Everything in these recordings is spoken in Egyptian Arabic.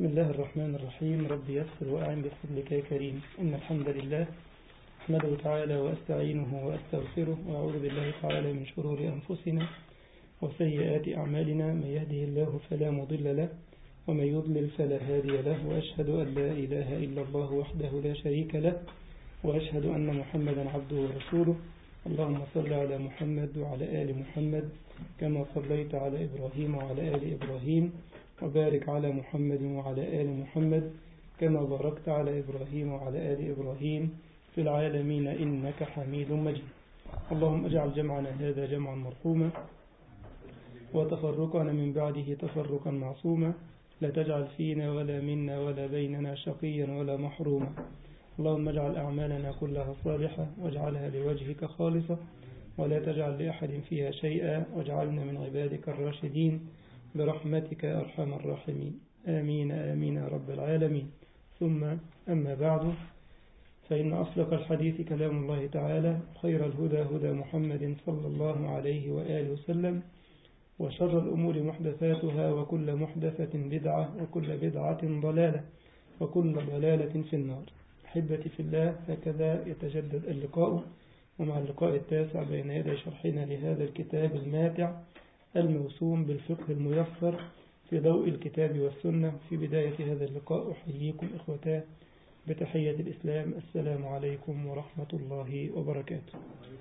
بسم الله الرحمن الرحيم رب يسر وأعن بفضلك يا كريم إن الحمد لله أحمده تعالى وأستعينه وأستغفره وأعوذ بالله تعالى من شرور أنفسنا وسيئات أعمالنا من يهده الله فلا مضل له ومن يضلل فلا هادي له وأشهد أن لا إله إلا الله وحده لا شريك له وأشهد أن محمدا عبده ورسوله اللهم صل على محمد وعلى آل محمد كما صليت على إبراهيم وعلى آل إبراهيم وبارك على محمد وعلى آل محمد كما باركت على إبراهيم وعلى آل إبراهيم في العالمين إنك حميد مجيد اللهم اجعل جمعنا هذا جمعا مرحوما وتفرقنا من بعده تفرقا معصوما لا تجعل فينا ولا منا ولا بيننا شقيا ولا محروما اللهم اجعل أعمالنا كلها صالحة واجعلها لوجهك خالصة ولا تجعل لأحد فيها شيئا واجعلنا من عبادك الراشدين برحمتك يا أرحم الراحمين آمين آمين يا رب العالمين ثم أما بعد فإن أصدق الحديث كلام الله تعالى خير الهدى هدى محمد صلى الله عليه وآله وسلم وشر الأمور محدثاتها وكل محدثة بدعة وكل بدعة ضلالة وكل ضلالة في النار أحبتي في الله هكذا يتجدد اللقاء ومع اللقاء التاسع بين يدي شرحنا لهذا الكتاب الماتع الموسوم بالفقه الميسر في ضوء الكتاب والسنة في بداية هذا اللقاء أحييكم إخوتاه بتحية الإسلام السلام عليكم ورحمة الله وبركاته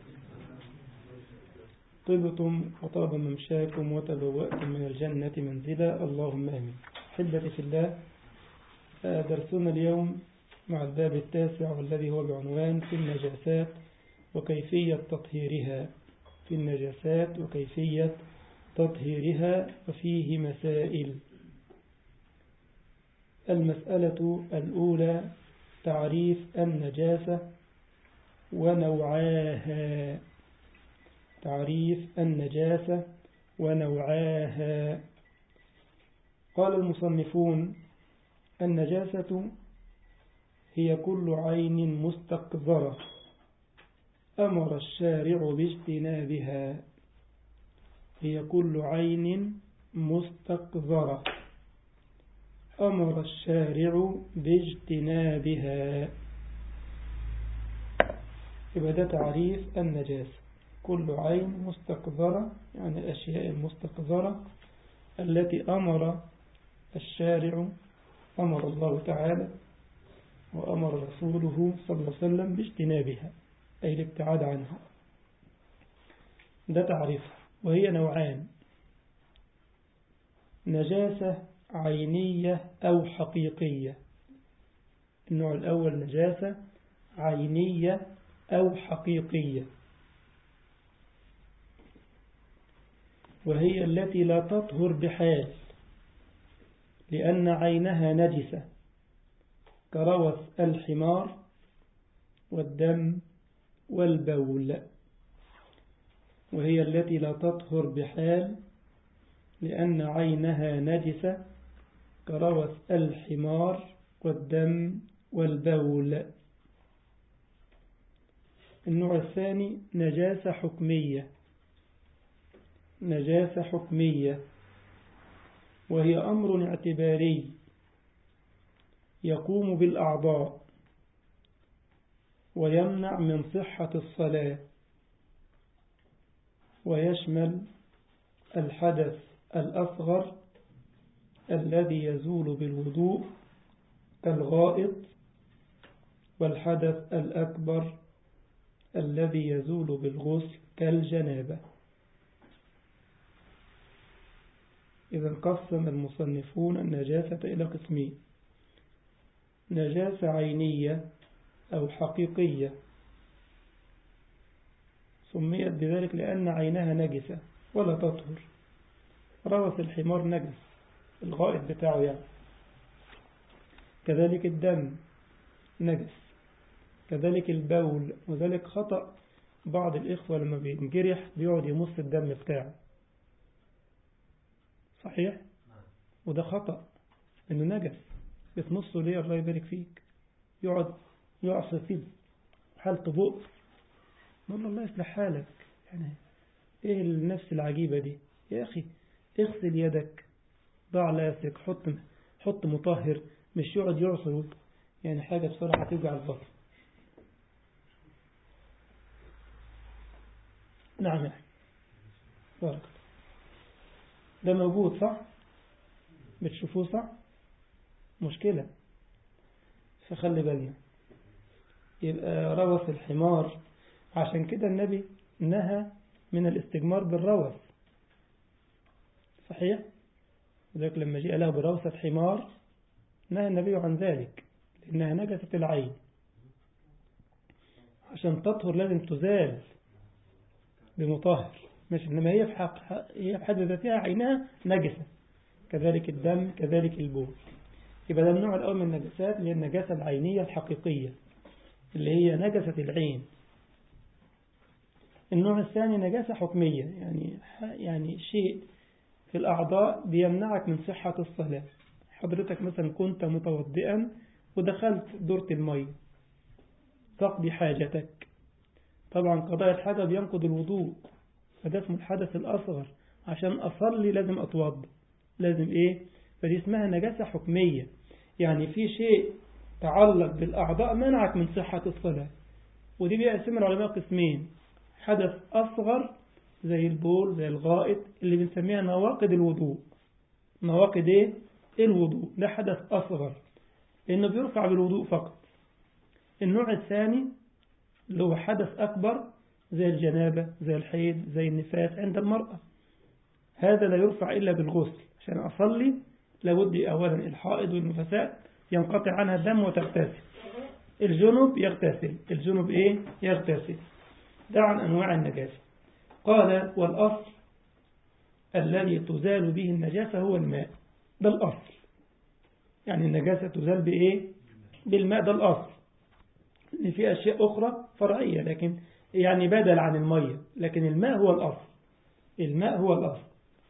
طبتم وطاب ممشاكم وتبوأتم من الجنة منزلا اللهم آمين حبتي في الله درسنا اليوم مع الباب التاسع والذي هو بعنوان في النجاسات وكيفية تطهيرها في النجاسات وكيفية تطهيرها وفيه مسائل المسألة الأولى تعريف النجاسة ونوعاها تعريف النجاسة ونوعاها قال المصنفون النجاسة هي كل عين مستقذرة أمر الشارع باجتنابها هي كل عين مستقذرة أمر الشارع باجتنابها يبقى ده تعريف النجاسة كل عين مستقذرة يعني الأشياء المستقذرة التي أمر الشارع أمر الله تعالى وأمر رسوله صلى الله عليه وسلم باجتنابها أي الابتعاد عنها ده تعريفها وهي نوعان نجاسة عينية أو حقيقية النوع الأول نجاسة عينية أو حقيقية وهي التي لا تطهر بحال لأن عينها نجسة كروث الحمار والدم والبول وهي التي لا تطهر بحال لأن عينها نجسة كروث الحمار والدم والبول النوع الثاني نجاسة حكمية نجاسة حكمية وهي أمر اعتباري يقوم بالأعضاء ويمنع من صحة الصلاة ويشمل الحدث الأصغر الذي يزول بالوضوء كالغائط والحدث الأكبر الذي يزول بالغسل كالجنابة إذا قسم المصنفون النجاسة إلى قسمين نجاسة عينية أو حقيقية سميت بذلك لأن عينها نجسة ولا تطهر روث الحمار نجس الغائط بتاعه يعني كذلك الدم نجس كذلك البول وذلك خطأ بعض الإخوة لما بينجرح بيقعد يمص الدم بتاعه صحيح وده خطأ انه نجس بتمصه ليه الله يبارك فيك يقعد يعصر فيه حالته بؤس نقول له الله يصلح حالك يعني ايه النفس العجيبة دي يا اخي اغسل يدك ضع لاصق حط حط مطهر مش يقعد يعصر يعني حاجة بصراحة توجع البطن نعم يعني بارك ده موجود صح بتشوفوه صح مشكلة فخلي بالنا يبقى روث الحمار عشان كده النبي نهى من الاستجمار بالروث صحيح ذلك لما جاء له بروثة حمار نهى النبي عن ذلك لأنها نجسة العين عشان تطهر لازم تزال بمطهر مش إنما هي في حق هي في حد ذاتها عينها نجسة كذلك الدم كذلك البول يبقى ده النوع الأول من النجاسات اللي هي النجاسة العينية الحقيقية اللي هي نجسة العين النوع الثاني نجاسة حكمية يعني يعني شيء في الأعضاء بيمنعك من صحة الصلاة حضرتك مثلا كنت متوضئا ودخلت دورة المية تقضي حاجتك طبعا قضاء الحاجة بينقض الوضوء فده اسمه الحدث الأصغر عشان أصلي لازم أتوضى لازم إيه فدي اسمها نجاسة حكمية يعني في شيء تعلق بالأعضاء منعك من صحة الصلاة ودي بيقسم العلماء قسمين حدث أصغر زي البول زي الغائط اللي بنسميها نواقض الوضوء نواقض ايه الوضوء ده حدث أصغر لأنه بيرفع بالوضوء فقط النوع الثاني اللي هو حدث أكبر زي الجنابة زي الحيض زي النفاس عند المرأة هذا لا يرفع إلا بالغسل عشان أصلي لابد أولا الحائض والنفساء ينقطع عنها الدم وتغتسل الجنب يغتسل الجنب إيه يغتسل ده عن أنواع النجاسة قال والأصل الذي تزال به النجاسة هو الماء ده الأصل يعني النجاسة تزال بإيه بالماء ده الأصل إن في أشياء أخرى فرعية لكن يعني بدل عن المية لكن الماء هو الأصل الماء هو الأصل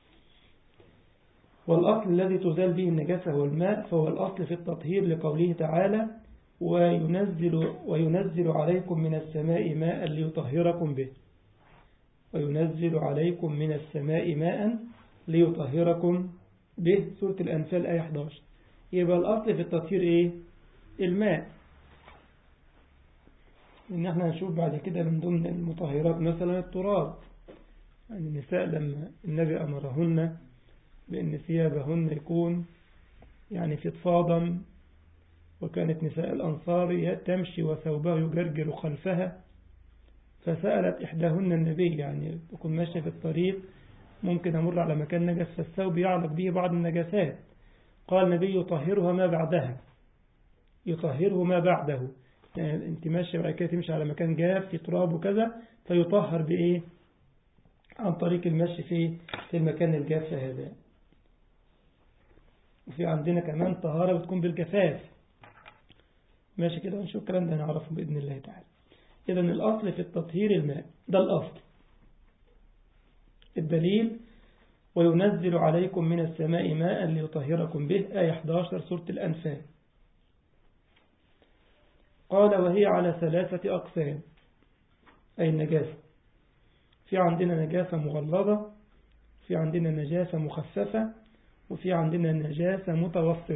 والأصل الذي تزال به النجاسة هو الماء فهو الأصل في التطهير لقوله تعالى وينزل, وينزل عليكم من السماء ماء ليطهركم به وينزل عليكم من السماء ماء ليطهركم به سورة الأنفال آية 11 يبقى الأصل في التطهير إيه الماء إن احنا نشوف بعد كده من ضمن المطهرات مثلا التراب يعني النساء لما النبي أمرهن بأن ثيابهن يكون يعني فضفاضا وكانت نساء الأنصار تمشي وثوبه يجرجر خلفها فسألت إحداهن النبي يعني تكون ماشية في الطريق ممكن أمر على مكان نجس فالثوب يعلق به بعض النجاسات قال النبي يطهرها ما بعدها يطهره ما بعده يعني انت ماشية بعد كده تمشي على مكان جاف في تراب وكذا فيطهر بإيه عن طريق المشي في في المكان الجاف هذا وفي عندنا كمان طهارة بتكون بالجفاف ماشي كده ونشوف الكلام ده نعرفه بإذن الله تعالى إذا الأصل في التطهير الماء ده الأصل الدليل وينزل عليكم من السماء ماء ليطهركم به آية 11 سورة الأنفال قال وهي على ثلاثة أقسام أي النجاسة في عندنا نجاسة مغلظة في عندنا نجاسة مخففة وفي عندنا نجاسة متوسطة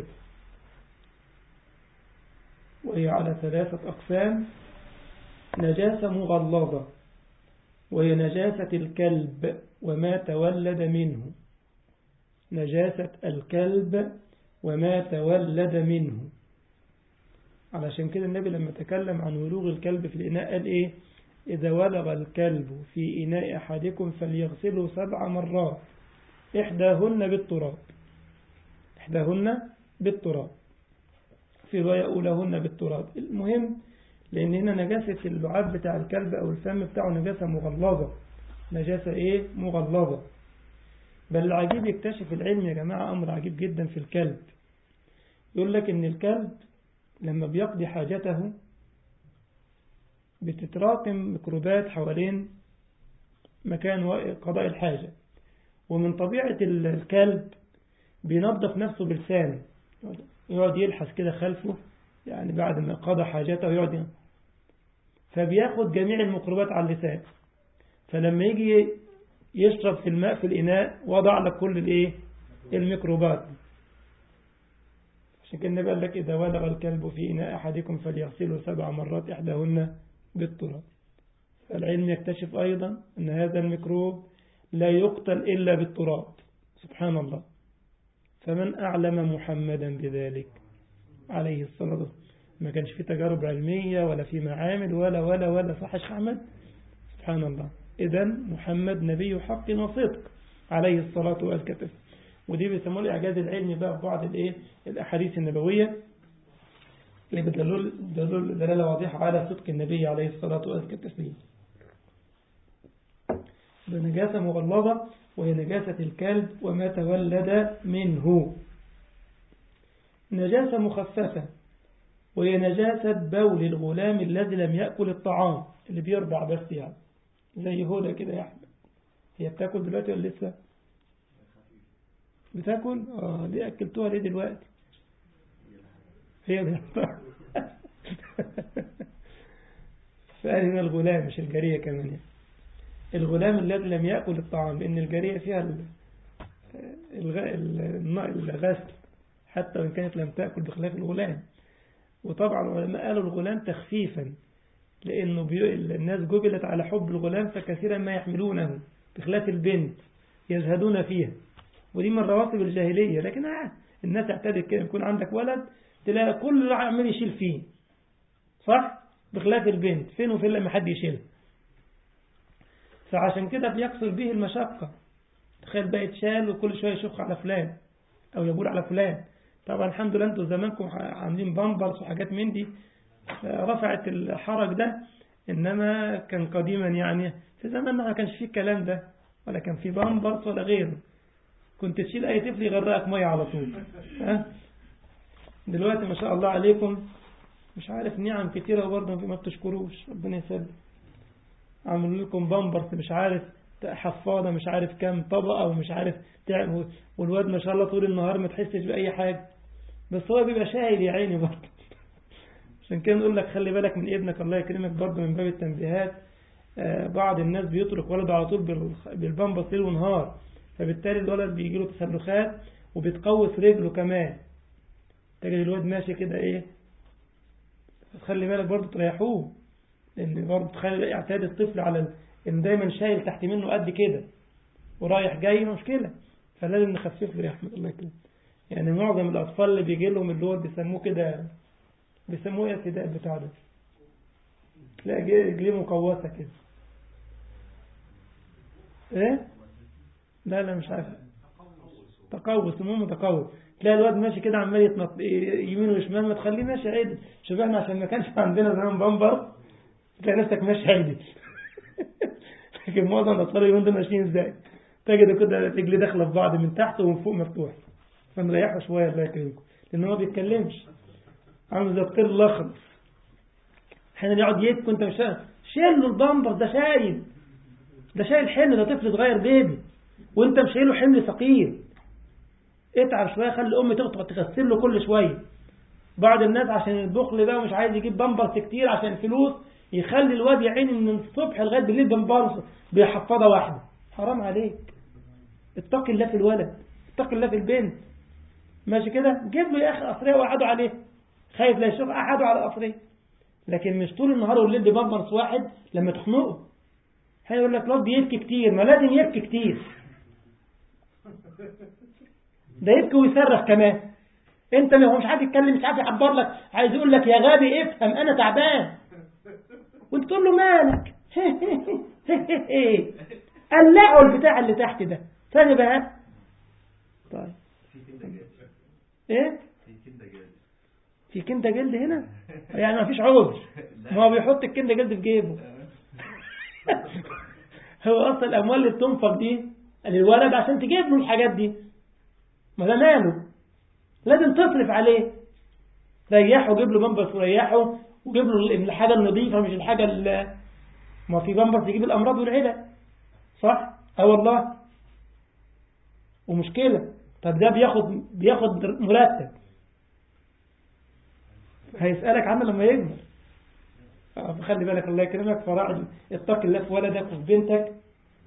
وهي على ثلاثة أقسام نجاسة مغلظة وهي نجاسة الكلب وما تولد منه نجاسة الكلب وما تولد منه علشان كده النبي لما تكلم عن ولوغ الكلب في الإناء قال إيه إذا ولغ الكلب في إناء أحدكم فليغسله سبع مرات إحداهن بالتراب إحداهن بالتراب في رواية أولهن بالتراب المهم لأن هنا نجاسة اللعاب بتاع الكلب أو الفم بتاعه نجاسة مغلظة نجاسة إيه مغلظة بل العجيب يكتشف العلم يا جماعة أمر عجيب جدا في الكلب يقول لك إن الكلب لما بيقضي حاجته بتتراكم ميكروبات حوالين مكان قضاء الحاجة ومن طبيعة الكلب بينظف نفسه بلسانه يقعد يلحس كده خلفه يعني بعد ما قضى حاجته يقعد فبياخد جميع الميكروبات على اللسان فلما يجي يشرب في الماء في الإناء وضع لك كل الايه الميكروبات عشان كده النبي قال لك إذا ولغ الكلب في إناء أحدكم فليغسله سبع مرات إحداهن بالتراب فالعلم يكتشف أيضا أن هذا الميكروب لا يقتل إلا بالتراب سبحان الله فمن أعلم محمدا بذلك عليه الصلاة والسلام ما كانش في تجارب علمية ولا في معامل ولا ولا ولا صح أحمد سبحان الله إذا محمد نبي حق وصدق عليه الصلاة والسلام ودي بيسموه الإعجاز العلمي بقى في بعض الإيه الأحاديث النبوية اللي بتدل دلالة واضحة على صدق النبي عليه الصلاة والسلام بنجاسة مغلظة وهي نجاسة الكلب وما تولد منه نجاسة مخففة وهي نجاسة بول الغلام الذي لم يأكل الطعام اللي بيرضع بس يعني زي هدى كده يا أحمد هي بتاكل دلوقتي ولا لسه بتاكل اه ليه أكلتوها ليه دلوقتي هي بترضع فأنا الغلام مش الجارية كمان يعني. الغلام الذي لم يأكل الطعام لأن الجارية فيها الغسل حتى وإن كانت لم تأكل بخلاف الغلام وطبعا العلماء قالوا الغلام تخفيفا لأنه بي... الناس جبلت على حب الغلام فكثيرا ما يحملونه بخلاف البنت يزهدون فيها ودي من رواتب الجاهلية لكن آه الناس اعتادت كده يكون عندك ولد تلاقي كل عمال يشيل فيه صح بخلاف البنت فين وفين لما حد يشيلها فعشان كده بيقصر به المشقة تخيل بقى يتشال وكل شوية يشخ على فلان أو يقول على فلان طبعا الحمد لله انتوا زمانكم عاملين بامبرز وحاجات من دي رفعت الحرج ده إنما كان قديما يعني في زمان ما كانش فيه الكلام ده ولا كان فيه بامبرز ولا غيره كنت تشيل أي طفل يغرقك مية على طول ها دلوقتي ما شاء الله عليكم مش عارف نعم كتيرة وبرضه ما بتشكروش ربنا يسلم عملوا لكم بامبرز مش عارف حفاضة مش عارف كام طبقة ومش عارف تعمل والواد ما شاء الله طول النهار ما تحسش بأي حاجة بس هو بيبقى شايل يا عيني برضه عشان كده نقول لك خلي بالك من ابنك الله يكرمك برضه من باب التنبيهات آه بعض الناس بيترك ولده على طول بالبامبرز ليل ونهار فبالتالي الولد بيجي له تسلخات وبتقوس رجله كمان تجد الواد ماشي كده ايه خلي بالك برضه تريحوه لان برضه تخلي اعتاد الطفل على ان دايما شايل تحت منه قد كده ورايح جاي مشكلة فلازم نخفف له يا احمد الله يكرمك يعني معظم الاطفال اللي بيجي لهم اللي هو بيسموه كده بيسموه ايه الابتداء بتاع ده تلاقي رجليه مقوسة كده ايه لا لا مش عارف تقوس المهم تقوس تلاقي الواد ماشي كده عمال يتنط يمين وشمال ما تخليه ماشي عادي شوف احنا عشان ما كانش عندنا زمان بامبر تلاقي نفسك ماشي عادي لكن معظم الاطفال اليومين دول ماشيين ازاي تجد كده رجلي داخله في بعض من تحت ومن فوق مفتوح فنريحه شويه الله يكرمكم لان هو ما بيتكلمش عامل زي الطير الاخر احيانا يقعد يبكي وانت مش شيل له البامبر ده شايل ده شايل حمل ده طفل صغير بيبي وانت مش شايله حمل ثقيل اتعب شويه خلي الام تقعد تغسل له كل شويه بعض الناس عشان البخل ده ومش عايز يجيب بامبرز كتير عشان الفلوس يخلي الواد يا عيني من الصبح لغايه بالليل بامبرز بحفاضه واحده حرام عليك اتق الله في الولد اتق الله في البنت ماشي كده جيب له يا اخي قصريه وقعدوا عليه خايف لا يشوف قعدوا على قصريه لكن مش طول النهار والليل ببامبرز واحد لما تخنقه هيقول لك الواد بيبكي كتير ما لازم يبكي كتير ده يبكي ويصرخ كمان انت ما هو مش عارف يتكلم مش عارف يعبر لك عايز يقول لك يا غبي افهم انا تعبان وانت تقول له مالك قلعوا البتاع اللي تحت ده ثاني بقى طيب ايه في كنده جلد هنا يعني ما فيش عذر ما هو بيحط الكنده جلد في جيبه هو اصلا الاموال اللي بتنفق دي للولد عشان تجيب له الحاجات دي ما ده ماله لازم تصرف عليه ريحه وجيب له بامبرز وريحه وجيب له الحاجة النظيفة مش الحاجة اللي ما في بامبرز يجيب الأمراض والعلل صح؟ اه والله ومشكلة طب ده بياخد بياخد مرتب هيسألك عنه لما يكبر فخلي بالك الله يكرمك فراعي اتق الله في ولدك وفي بنتك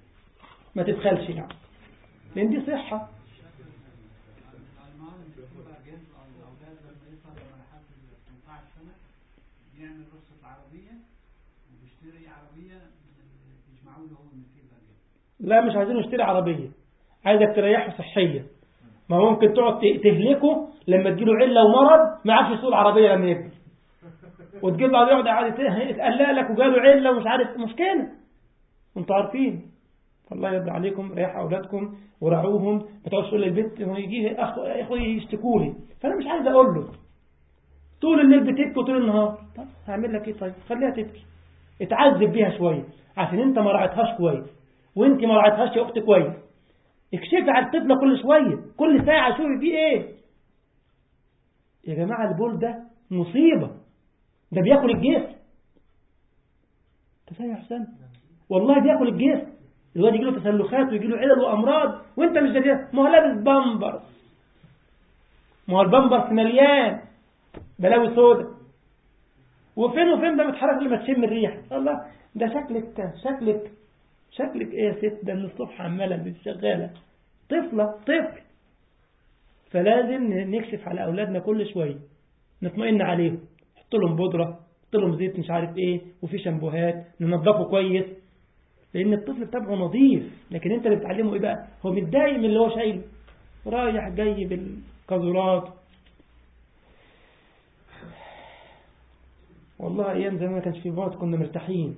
ما تبخلش يعني لان دي صحة جهاز الاولاد لما يصل لمرحله ال 18 سنه بيعمل رخصه العربيه وبيشتري عربيه يجمعوا له هو من فيه لا مش عايزين نشتري عربية عايزك تريحه صحيا ما ممكن تقعد تهلكه لما تجيله علة ومرض ما عارفش يسوق العربية لما يكبر وتجيب بعض يقعد قاعد يتقلق لك وجاله علة ومش عارف مشكلة وانتوا عارفين فالله يرضى عليكم ريح اولادكم ورعوهم ما تقعدش تقول للبنت هو يجي اخوي يشتكوا لي فانا مش عايز اقول له طول الليل بتبكي وطول النهار طب هعمل لك ايه طيب خليها تبكي اتعذب بيها شويه عشان انت ما رعيتهاش كويس وانت ما رعيتهاش يا اختي كويس اكشفي على الطفله كل شويه كل ساعه شوفي فيه ايه يا جماعه البول ده مصيبه ده بياكل الجسم انت فاهم يا حسام والله بياكل الجسم الواد يجي له تسلخات ويجي له علل وامراض وانت مش داري ما هو لابس بامبرز ما هو البامبرز مليان بلاوي سودا وفين وفين ده متحرك لما تشم الريحه الله ده شكلك شكلك شكلك ايه يا ست ده من الصبح عماله شغاله طفله طفل فلازم نكشف على اولادنا كل شويه نطمئن عليهم نحط لهم بودره نحط لهم زيت مش عارف ايه وفي شامبوهات ننظفه كويس لان الطفل بتاعه نظيف لكن انت اللي بتعلمه ايه بقى هو متضايق من اللي هو شايله رايح جاي بالقاذورات والله ايام زمان ما كانش في موت كنا مرتاحين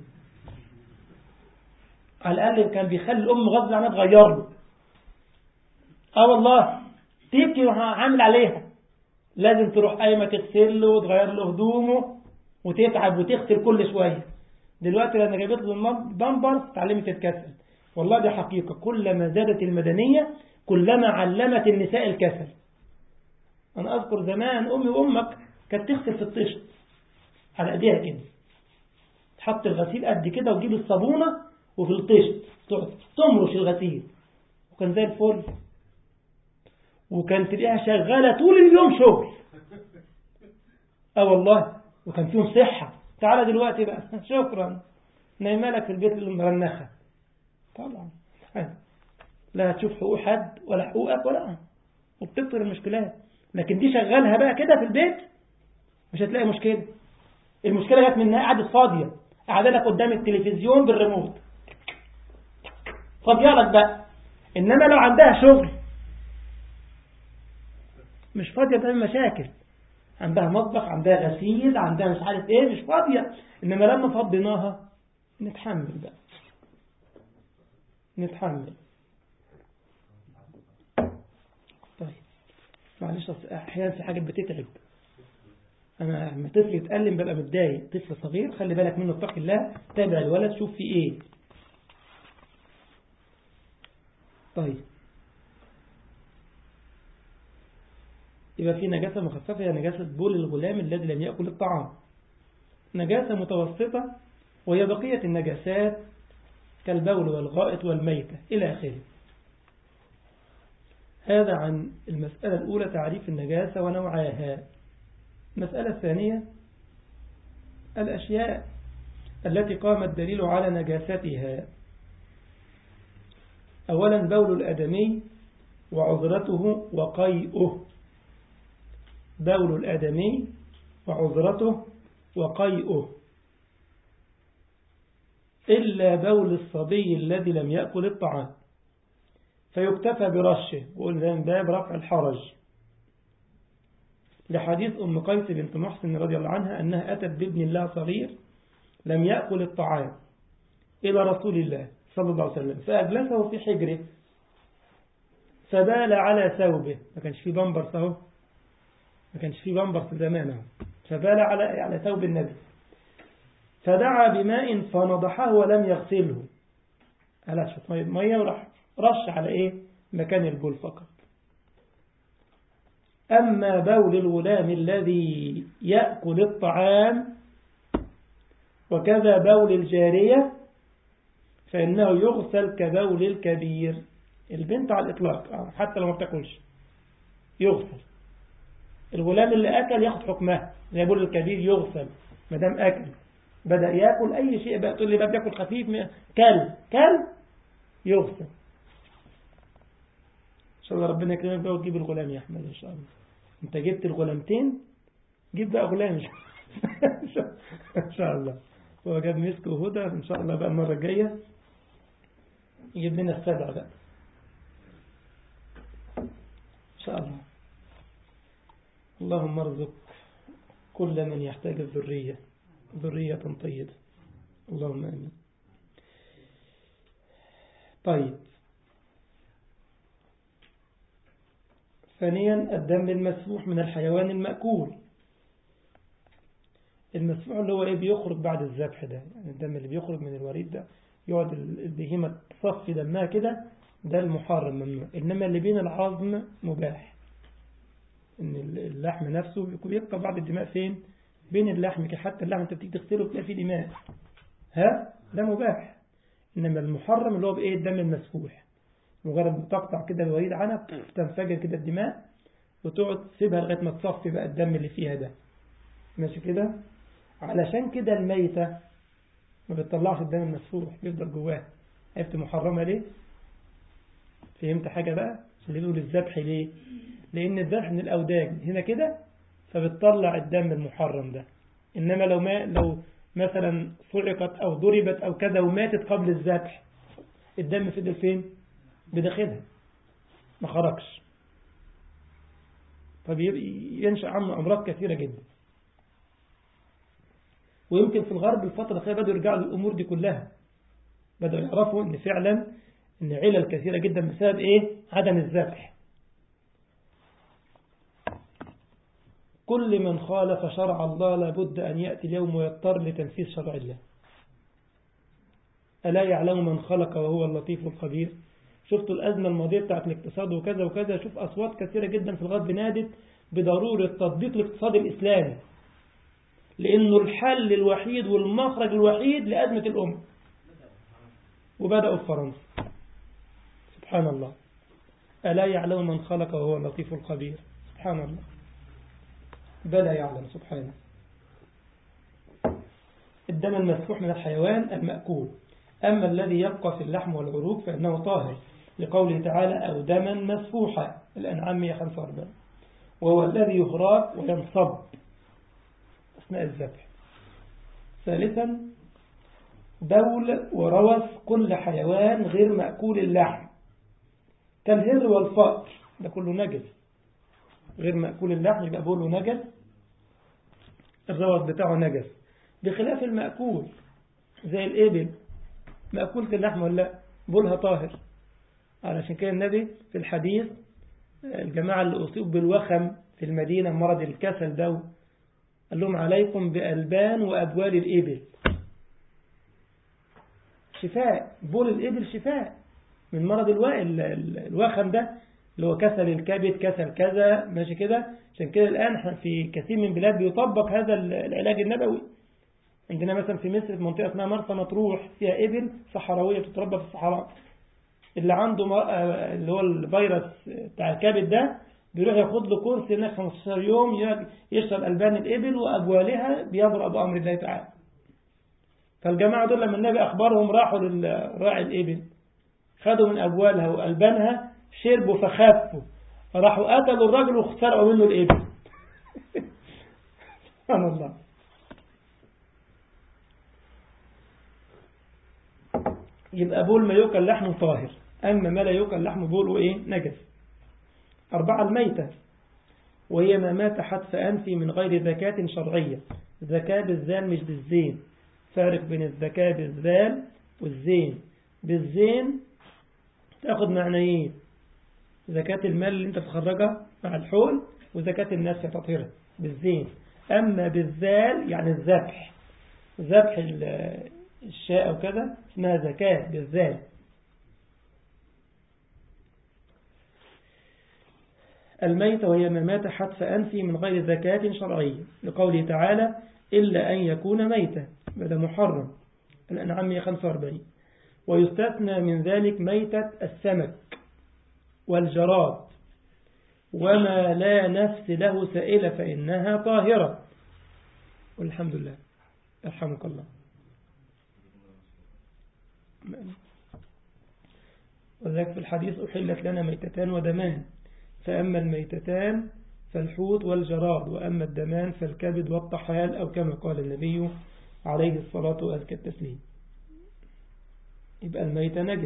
على الاقل كان بيخلي الام غصب عنها تغير له اه والله تبكي وعامل عليها لازم تروح قايمه تغسل له وتغير له هدومه وتتعب وتغسل كل شويه دلوقتي لما جابت له بامبرز اتعلمت تتكسل والله دي حقيقة كلما زادت المدنية كلما علمت النساء الكسل أنا أذكر زمان أمي وأمك كانت تغسل في الطشت على أيديها كده تحط الغسيل قد كده وتجيب الصابونة وفي الطشت تمرش الغسيل وكان زي الفل وكان تلاقيها شغالة طول اليوم شغل اه والله وكان فيهم صحة تعالى دلوقتي بقى شكرا نايمة لك في البيت المرنخة طبعا لا هتشوف حقوق حد ولا حقوقك ولا وبتكتر المشكلات لكن دي شغالها بقى كده في البيت مش هتلاقي مشكلة المشكلة جت منها قعدت فاضية قاعدة لك قدام التلفزيون بالريموت فاضية لك بقى إنما لو عندها شغل مش فاضية تعمل مشاكل عندها مطبخ عندها غسيل عندها مش عارف ايه مش فاضية انما لما فضيناها نتحمل بقى نتحمل طيب معلش احيانا في حاجات بتتعب انا لما طفل يتألم ببقى متضايق طفل صغير خلي بالك منه اتق الله تابع الولد شوف في ايه طيب يبقى في نجاسة مخففة هي نجاسة بول الغلام الذي لم يأكل الطعام نجاسة متوسطة وهي بقية النجاسات كالبول والغائط والميتة إلى آخره هذا عن المسألة الأولى تعريف النجاسة ونوعاها المسألة الثانية الأشياء التي قام الدليل على نجاستها أولا بول الأدمي وعذرته وقيئه بول الآدمي وعذرته وقيئه إلا بول الصبي الذي لم يأكل الطعام فيكتفى برشه وقلنا من باب رفع الحرج لحديث أم قيس بنت محسن رضي الله عنها أنها أتت بابن الله صغير لم يأكل الطعام إلى رسول الله صلى الله عليه وسلم فأجلسه في حجره فبال على ثوبه ما كانش فيه بمبرس اهو ما كانش فيه بمبرس زمانه فبال على على ثوب النبي فدعا بماء فنضحه ولم يغسله قال شوف ميه وراح رش على ايه مكان البول فقط أما بول الغلام الذي يأكل الطعام وكذا بول الجارية فإنه يغسل كبول الكبير البنت على الإطلاق حتى لو ما بتاكلش يغسل الغلام اللي أكل ياخد حكمها زي بول الكبير يغسل ما دام أكل بدأ يأكل أي شيء بقى تقول لي بقى بياكل خفيف كل كل يغسل إن شاء الله ربنا يكرمك بقى وتجيب الغلام يا أحمد إن شاء الله انت جبت الغلامتين جيب بقى غلام ان شاء الله هو جاب مسك وهدى ان شاء الله بقى المرة الجاية يجيب لنا السبع بقى ان شاء الله اللهم ارزق كل من يحتاج الذرية ذرية طيبة اللهم امين طيب ثانيا الدم المسفوح من الحيوان المأكول المسفوح اللي هو ايه بيخرج بعد الذبح ده يعني الدم اللي بيخرج من الوريد ده يقعد البهيمة تصفي دمها كده ده المحرم ممنوع إنما اللي بين العظم مباح إن اللحم نفسه بيبقى بعض الدماء فين بين اللحم حتى اللحم انت بتيجي تغسله تلاقي فيه دماء ها ده مباح إنما المحرم اللي هو بإيه الدم المسفوح مجرد ما تقطع كده الوريد عنها تنفجر كده الدماء وتقعد تسيبها لغاية ما تصفي بقى الدم اللي فيها ده ماشي كده علشان كده الميتة ما بتطلعش الدم المسفوح بيفضل جواها عرفت محرمة ليه فهمت حاجة بقى اللي بيقول الذبح ليه لأن الذبح من الأوداج هنا كده فبتطلع الدم المحرم ده إنما لو ما لو مثلا صعقت أو ضربت أو كذا وماتت قبل الذبح الدم فضل فين بداخلها ما خرجش فبينشأ عنه أمراض كثيرة جدا ويمكن في الغرب الفترة الأخيرة بدأوا يرجعوا للأمور دي كلها بدأوا يعرفوا أن فعلا أن علل كثيرة جدا بسبب إيه عدم الذبح كل من خالف شرع الله لابد أن يأتي اليوم ويضطر لتنفيذ شرع الله ألا يعلم من خلق وهو اللطيف الخبير شفتوا الأزمة الماضية بتاعت الاقتصاد وكذا وكذا شوف أصوات كثيرة جدا في الغرب نادت بضرورة تطبيق الاقتصاد الإسلامي لأنه الحل الوحيد والمخرج الوحيد لأزمة الأمة وبدأوا في فرنسا سبحان الله ألا يعلم من خلق وهو اللطيف الخبير سبحان الله بلى يعلم سبحانه الدم المسفوح من الحيوان المأكول أما الذي يبقى في اللحم والعروق فإنه طاهر لقوله تعالى أو دما مسفوحا الأنعام 145 وهو الذي يهراق وينصب أثناء الذبح ثالثا بول وروث كل حيوان غير مأكول اللحم كالهر والفأر ده كله نجس غير مأكول اللحم يبقى بوله نجس الروث بتاعه نجس بخلاف المأكول زي الإبل مأكولة اللحم ولا بولها طاهر علشان كده النبي في الحديث الجماعة اللي أصيبوا بالوخم في المدينة مرض الكسل ده قال لهم عليكم بألبان وأبوال الإبل شفاء بول الإبل شفاء من مرض الوخم ده اللي هو كسل الكبد كسل كذا ماشي كده عشان كده الآن احنا في كثير من البلاد بيطبق هذا العلاج النبوي عندنا مثلا في مصر في منطقة اسمها مرسى مطروح فيها إبل صحراوية بتتربى في الصحراء اللي عنده اللي هو الفيروس بتاع الكبد ده بيروح ياخد له كورس هناك 15 يوم يشرب ألبان الإبل وأبوالها بيبرأ بأمر الله تعالى فالجماعة دول لما النبي أخبرهم راحوا لراعي الإبل خدوا من أبوالها وألبانها شربوا فخفوا راحوا قتلوا الرجل واخترعوا منه الإبل سبحان الله يبقى بول ما يؤكل لحمه طاهر أما ما لا يؤكل لحمه بول إيه نجس أربعة الميتة وهي ما مات حتف أنفي من غير زكاة شرعية زكاة بالزال مش بالزين فارق بين الزكاة بالزال والزين بالزين تأخذ معنيين زكاة المال اللي انت تخرجها مع الحول وزكاة الناس تطهرها بالزين أما بالزال يعني الذبح ذبح الشاء أو كذا اسمها زكاة بالزال الميت وهي ما مات حتف أنفي من غير زكاة شرعية لقوله تعالى إلا أن يكون ميتا هذا محرم الأنعام 145 ويستثنى من ذلك ميتة السمك والجراد وما لا نفس له سائلة فإنها طاهرة والحمد لله يرحمك الله وذلك في الحديث أحلت لنا ميتتان ودمان فأما الميتتان فالحوت والجراد وأما الدمان فالكبد والطحال أو كما قال النبي عليه الصلاة وأزكى التسليم يبقى الميت نجس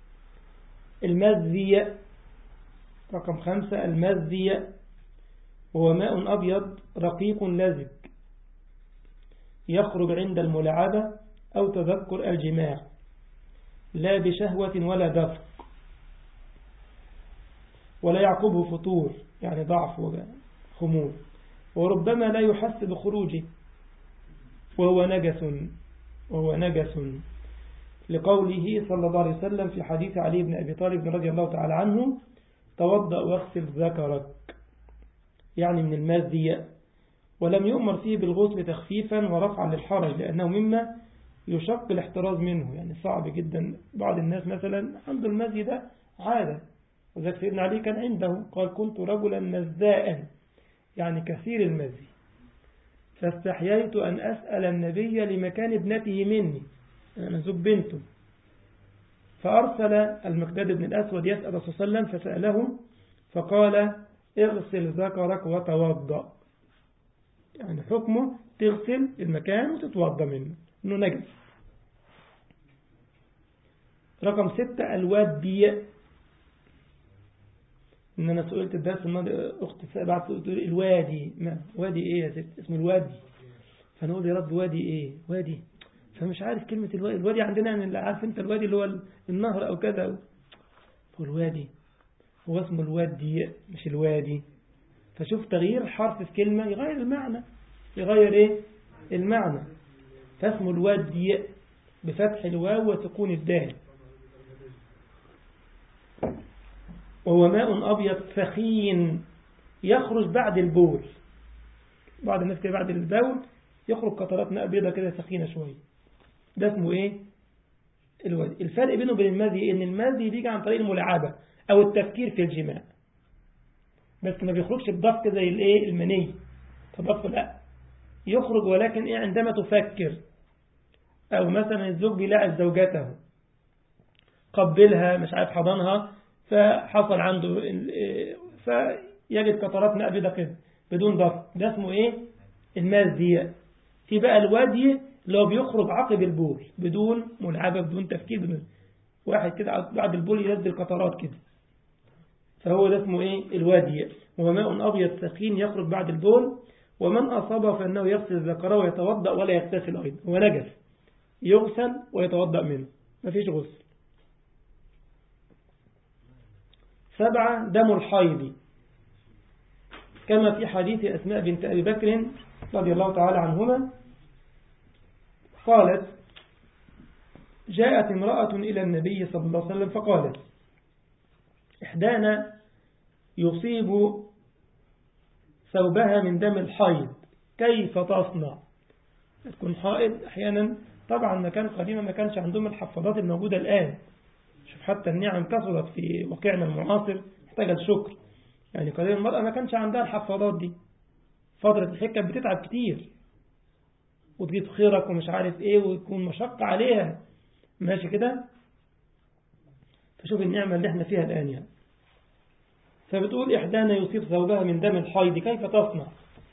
المذي رقم خمسة المذي هو ماء أبيض رقيق لزج يخرج عند الملاعبة أو تذكر الجماع لا بشهوة ولا دفق ولا يعقبه فطور يعني ضعف وخمول وربما لا يحس بخروجه وهو نجس وهو نجس لقوله صلى الله عليه وسلم في حديث علي بن أبي طالب رضي الله تعالى عنه توضأ واغسل ذكرك يعني من المذي ولم يؤمر فيه بالغسل تخفيفا ورفعا للحرج لأنه مما يشق الاحتراز منه يعني صعب جدا بعض الناس مثلا عنده المذي ده عادة وذلك سيدنا علي كان عنده قال كنت رجلا مزاء يعني كثير المذي فاستحييت أن أسأل النبي لمكان ابنته مني أنا زوج بنته فأرسل المقداد بن الأسود يسأل الرسول صلى الله عليه وسلم فسأله فقال اغسل ذكرك وتوضأ يعني حكمه تغسل المكان وتتوضأ منه انه نجس رقم ستة الوادي ان انا سئلت الدرس الماضي اختي بعد تقول الوادي ما وادي ايه يا ست اسمه الوادي فانا اقول يا رب وادي ايه وادي فمش عارف كلمة الوادي الوادي عندنا يعني عارف انت الوادي اللي هو النهر او كذا هو الوادي هو اسمه الوادي مش الوادي فشوف تغيير حرف في كلمة يغير المعنى يغير ايه المعنى فاسمه الوادي بفتح الواو وسكون الدال وهو ماء أبيض فخين يخرج بعد البول بعض الناس كده بعد البول يخرج قطرات ماء بيضة كده سخينة شوية ده اسمه ايه الوادي الفرق بينه وبين المذي ان المذي بيجي عن طريق الملاعبة او التفكير في الجماع بس ما بيخرجش بضغط زي الايه المني تضغط لا يخرج ولكن ايه عندما تفكر او مثلا الزوج بيلاعب زوجته قبلها مش عارف حضنها فحصل عنده فيجد قطرات ماء بيضة كده بدون ضغط ده اسمه ايه المازية في بقى الوادي اللي هو بيخرج عقب البول بدون ملعبة بدون تفكير بدون واحد كده بعد البول ينزل قطرات كده فهو ده اسمه ايه الوادي وهو ماء ابيض سخين يخرج بعد البول ومن اصابه فانه يغسل ذكره ويتوضا ولا يغتسل ايضا هو نجس يغسل ويتوضا منه مفيش غسل سبعة دم الحيض كما في حديث أسماء بنت أبي بكر رضي الله تعالى عنهما قالت جاءت امرأة إلى النبي صلى الله عليه وسلم فقالت إحدانا يصيب ثوبها من دم الحيض كيف تصنع تكون حائض أحيانا طبعا ما كان قديما ما كانش عندهم الحفاضات الموجودة الآن شوف حتى النعم كثرت في واقعنا المعاصر محتاجة الشكر يعني قديما المرأة ما كانش عندها الحفاضات دي فترة الحج كانت بتتعب كتير وتجيب خيرك ومش عارف ايه وتكون مشقة عليها ماشي كده فشوف النعمة اللي احنا فيها الآن يعني فبتقول إحدانا يصيب ثوبها من دم الحيض كيف تصنع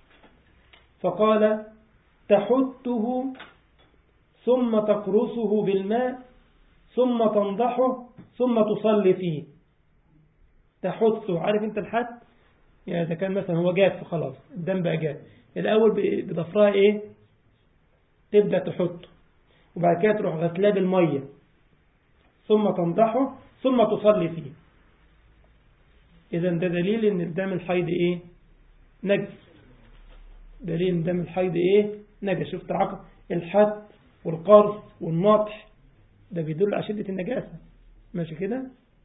فقال تحته ثم تقرصه بالماء ثم تنضحه ثم تصلي فيه تحته عارف انت الحد يعني إذا كان مثلا هو جاف خلاص الدم بقى جاف الأول بضفرها ايه تبدأ تحطه وبعد كده تروح غسلاه بالمية ثم تنضحه ثم تصلي فيه إذا ده دليل إن الدم الحيض إيه نجس دليل إن دم الحيض إيه نجس شفت عقل الحد والقرص والنطح ده بيدل على شدة النجاسة ماشي كده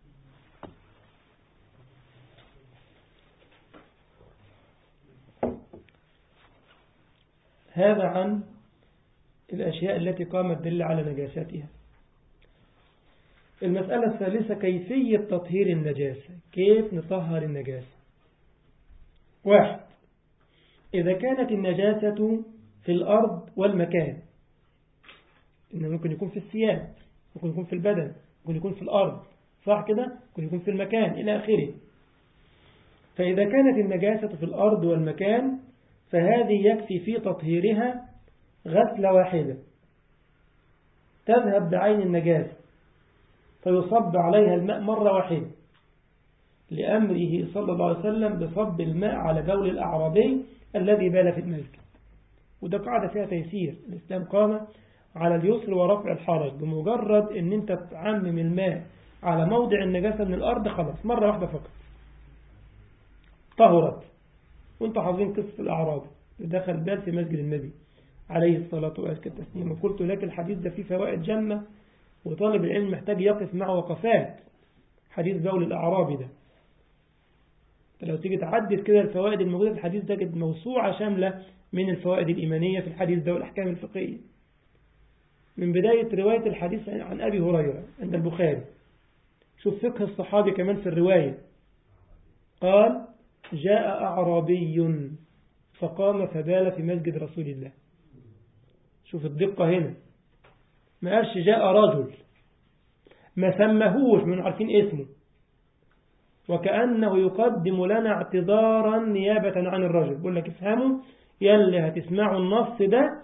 هذا عن الأشياء التي قامت دل على نجاستها المسألة الثالثة كيفية تطهير النجاسة كيف نطهر النجاسة واحد إذا كانت النجاسة في الأرض والمكان إنه ممكن يكون في الثياب ممكن يكون في البدن ممكن يكون في الأرض صح كده ممكن يكون في المكان إلى آخره فإذا كانت النجاسة في الأرض والمكان فهذه يكفي في تطهيرها غسلة واحدة تذهب بعين النجاسة فيصب عليها الماء مرة واحدة لأمره صلى الله عليه وسلم بصب الماء على بول الأعرابي الذي بال في المسجد وده قاعدة فيها تيسير الإسلام قام على اليسر ورفع الحرج بمجرد ان انت تعمم الماء على موضع النجاسة من الأرض خلاص مرة واحدة فقط طهرت وانت حافظين قصة الأعرابي دخل بال في مسجد النبي عليه الصلاة والسلام وقلت لك الحديث ده فيه فوائد جمة وطالب العلم محتاج يقف مع وقفات حديث بول الأعرابي ده فلو تيجي تعدد كده الفوائد الموجودة في الحديث ده تجد موسوعة شاملة من الفوائد الإيمانية في الحديث ده والأحكام الفقهية من بداية رواية الحديث عن أبي هريرة عند البخاري شوف فقه الصحابي كمان في الرواية قال جاء أعرابي فقام فبال في مسجد رسول الله شوف الدقة هنا ما قالش جاء رجل ما سمهوش من عارفين اسمه وكأنه يقدم لنا اعتذارا نيابة عن الرجل بقول لك افهموا يلي هتسمعوا النص ده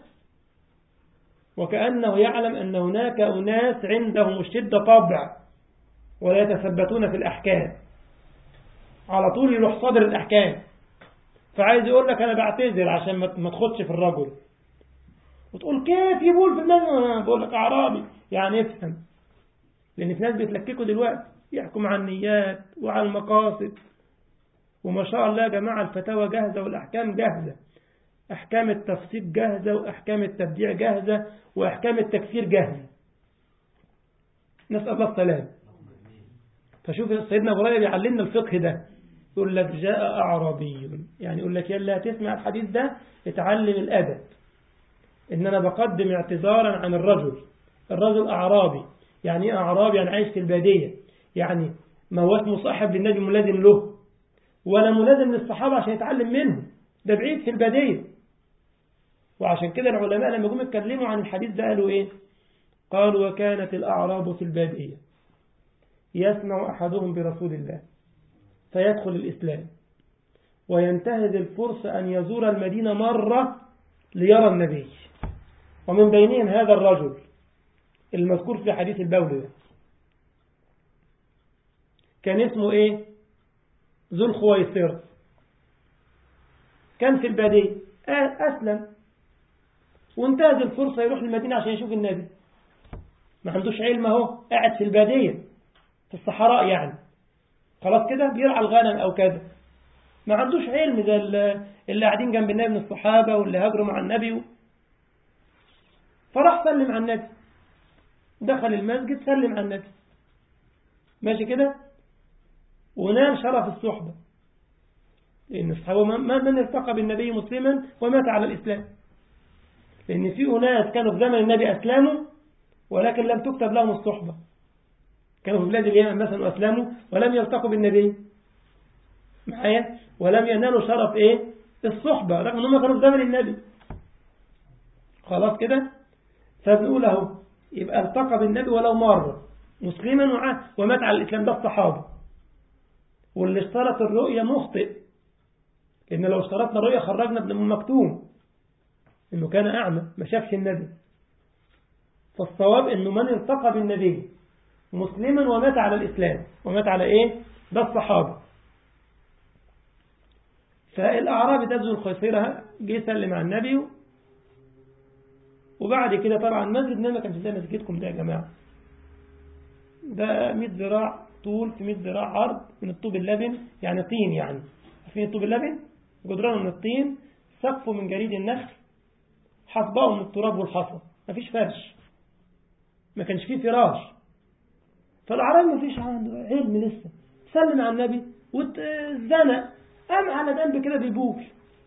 وكأنه يعلم أن هناك أناس عندهم الشدة طبع ولا يتثبتون في الأحكام على طول يروح صدر الأحكام فعايز يقول لك أنا بعتذر عشان ما تخدش في الرجل وتقول كيف يقول في الناس بقول لك أعرابي يعني افهم لأن في ناس بيتلككوا دلوقتي يحكم على النيات وعلى المقاصد وما شاء الله يا جماعة الفتاوى جاهزة والأحكام جاهزة أحكام التفسيق جاهزة وأحكام التبديع جاهزة وأحكام التكفير جاهزة نسأل الله السلام فشوف سيدنا أبو هريرة بيعلمنا الفقه ده يقول لك جاء أعرابي يعني يقول لك يلا هتسمع الحديث ده اتعلم الأدب إن أنا بقدم اعتذارا عن الرجل الرجل أعرابي يعني إيه أعرابي يعني عايش في البادية يعني ما هوش مصاحب للنبي ملازم له ولا ملازم للصحابة عشان يتعلم منه ده بعيد في البادية وعشان كده العلماء لما جم يتكلموا عن الحديث ده قالوا إيه قالوا وكانت الأعراب في البادية يسمع أحدهم برسول الله فيدخل الإسلام وينتهز الفرصة أن يزور المدينة مرة ليرى النبي ومن بينهم هذا الرجل المذكور في حديث البول ده كان اسمه ايه ذو الخويصر كان في البادية أسلم وانتهز الفرصة يروح المدينة عشان يشوف النبي ما عندوش علم اهو قاعد في البادية في الصحراء يعني خلاص كده بيرعى الغنم أو كذا ما عندوش علم زي اللي قاعدين جنب النبي من الصحابة واللي هاجروا مع النبي فراح سلم على النبي دخل المسجد سلم على النبي ماشي كده ونال شرف الصحبة لأن الصحابة من ارتقى بالنبي مسلما ومات على الإسلام لأن في أناس كانوا في زمن النبي أسلموا ولكن لم تكتب لهم الصحبة كانوا في بلاد اليمن مثلا وأسلموا ولم يلتقوا بالنبي معايا ولم ينالوا شرف إيه الصحبة رغم أنهم كانوا في زمن النبي خلاص كده فبنقول اهو يبقى التقى بالنبي ولو مرة مسلما ومات على الإسلام ده الصحابة واللي اشترط الرؤية مخطئ لأن لو اشترطنا الرؤية خرجنا ابن أم مكتوم إنه كان أعمى ما شافش النبي فالصواب إنه من التقى بالنبي مسلما ومات على الإسلام ومات على إيه ده الصحابة فالأعرابي ده ذو الخيصيرة جه يسلم على النبي وبعد كده طبعا مسجد ما كانش زي مسجدكم ده يا جماعة ده 100 ذراع طول في 100 ذراع عرض من الطوب اللبن يعني طين يعني عارفين الطوب اللبن جدرانه من الطين سقفه من جريد النخل حصباه من التراب والحصى مفيش فرش ما كانش فيه فراش فالأعرابي مفيش عنده علم لسه سلم على النبي واتزنق قام على جنب كده بيبول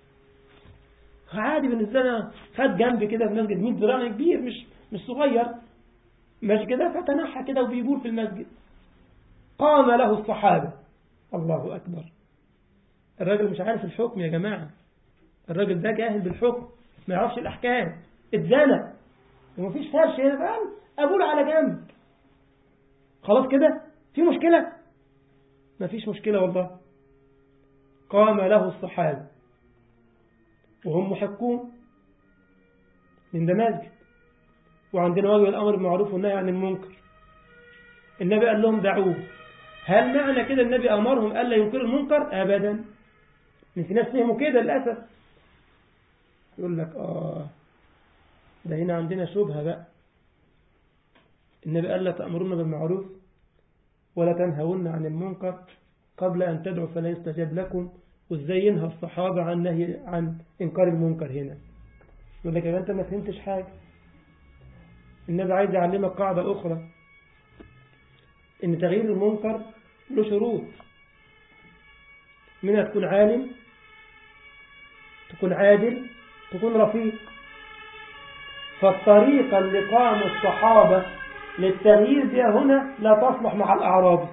عادي بالنسبة لنا خد جنب كده في المسجد 100 ذراع كبير مش مش صغير ماشي كده فتنحى كده وبيبول في المسجد قام له الصحابة الله أكبر الراجل مش عارف الحكم يا جماعة الراجل ده جاهل بالحكم ما يعرفش الأحكام اتزنق ومفيش فرش هنا فقال أقول على جنب خلاص كده في مشكلة مفيش مشكلة والله قام له الصحابة وهم محقون من ده مسجد وعندنا واجب الأمر بالمعروف والنهي عن المنكر النبي قال لهم دعوه هل معنى كده النبي أمرهم ألا ينكروا المنكر أبدا في ناس فهموا كده للأسف يقول لك آه ده هنا عندنا شبهة بقى النبي قال لا تأمرون بالمعروف ولا تنهون عن المنكر قبل أن تدعوا فلا يستجاب لكم وازاي ينهى الصحابة عن نهي عن إنكار المنكر هنا يقول لك أنت ما فهمتش حاجة النبي عايز يعلمك قاعدة أخرى إن تغيير المنكر له شروط منها تكون عالم تكون عادل تكون رفيق فالطريقة اللي قام الصحابة للتغيير بها هنا لا تصلح مع الأعرابي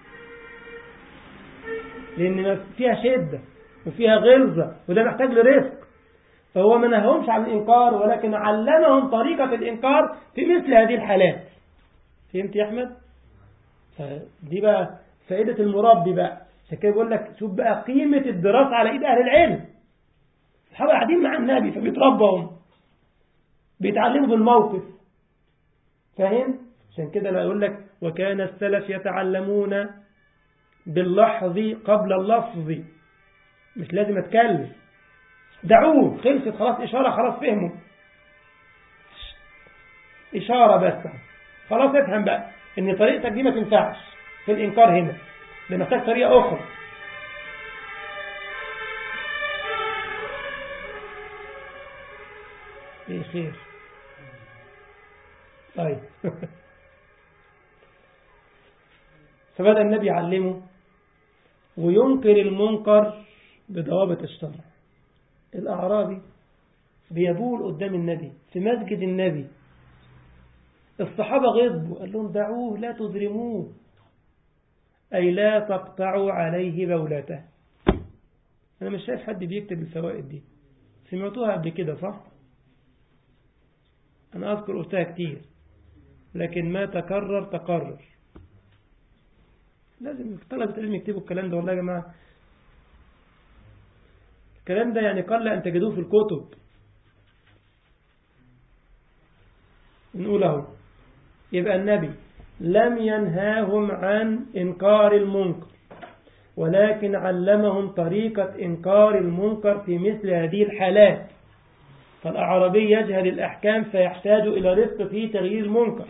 لأن فيها شدة وفيها غلظة وده محتاج لرفق فهو ما نههمش عن الإنكار ولكن علمهم طريقة الإنكار في مثل هذه الحالات فهمت يا أحمد؟ فدي بقى فائدة المربي بقى عشان كده بيقول لك شوف بقى قيمة الدراسة على إيد أهل العلم الصحابة قاعدين مع النبي فبيتربوا بيتعلموا بالموقف فاهم؟ عشان كده لا يقول لك وكان السلف يتعلمون باللحظ قبل اللفظ مش لازم اتكلم دعوه خلصت خلاص إشارة خلاص فهموا إشارة بس خلاص افهم بقى إن طريقتك دي ما تنفعش في الإنكار هنا ده محتاج طريقة أخرى إيه خير طيب فبدأ النبي يعلمه وينكر المنكر بضوابط الشرع الأعرابي بيبول قدام النبي في مسجد النبي الصحابة غضبوا قال لهم دعوه لا تظلموه أي لا تقطعوا عليه بولته أنا مش شايف حد بيكتب الفوائد دي سمعتوها قبل كده صح أنا أذكر قلتها كتير لكن ما تكرر تقرر لازم طلبة العلم يكتبوا الكلام ده والله يا جماعة الكلام ده يعني قل أن تجدوه في الكتب نقول اهو يبقى النبي لم ينهاهم عن إنكار المنكر ولكن علمهم طريقة إنكار المنكر في مثل هذه الحالات فالأعرابي يجهل الأحكام فيحتاج إلى رفق في تغيير المنكر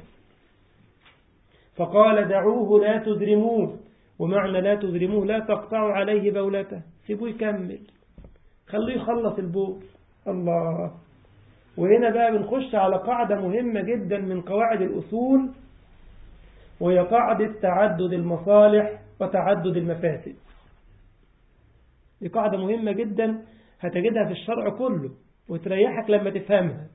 فقال دعوه لا تذرموه ومعنى لا تذرموه لا تقطعوا عليه بولته سيبوه يكمل خلوه يخلص البول الله وهنا بقى بنخش على قاعدة مهمة جدا من قواعد الأصول وهي قاعدة تعدد المصالح وتعدد المفاسد دي قاعدة مهمة جدا هتجدها في الشرع كله وتريحك لما تفهمها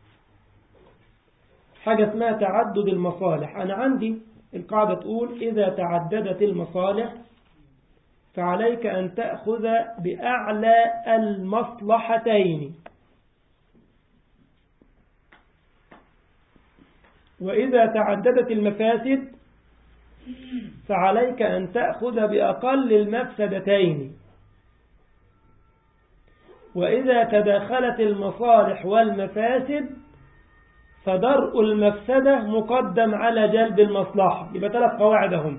حاجة اسمها تعدد المصالح أنا عندي القاعدة تقول إذا تعددت المصالح فعليك أن تأخذ بأعلى المصلحتين وإذا تعددت المفاسد فعليك أن تأخذ بأقل المفسدتين وإذا تداخلت المصالح والمفاسد فدرء المفسدة مقدم على جلب المصلحة يبقى ثلاث قواعد هم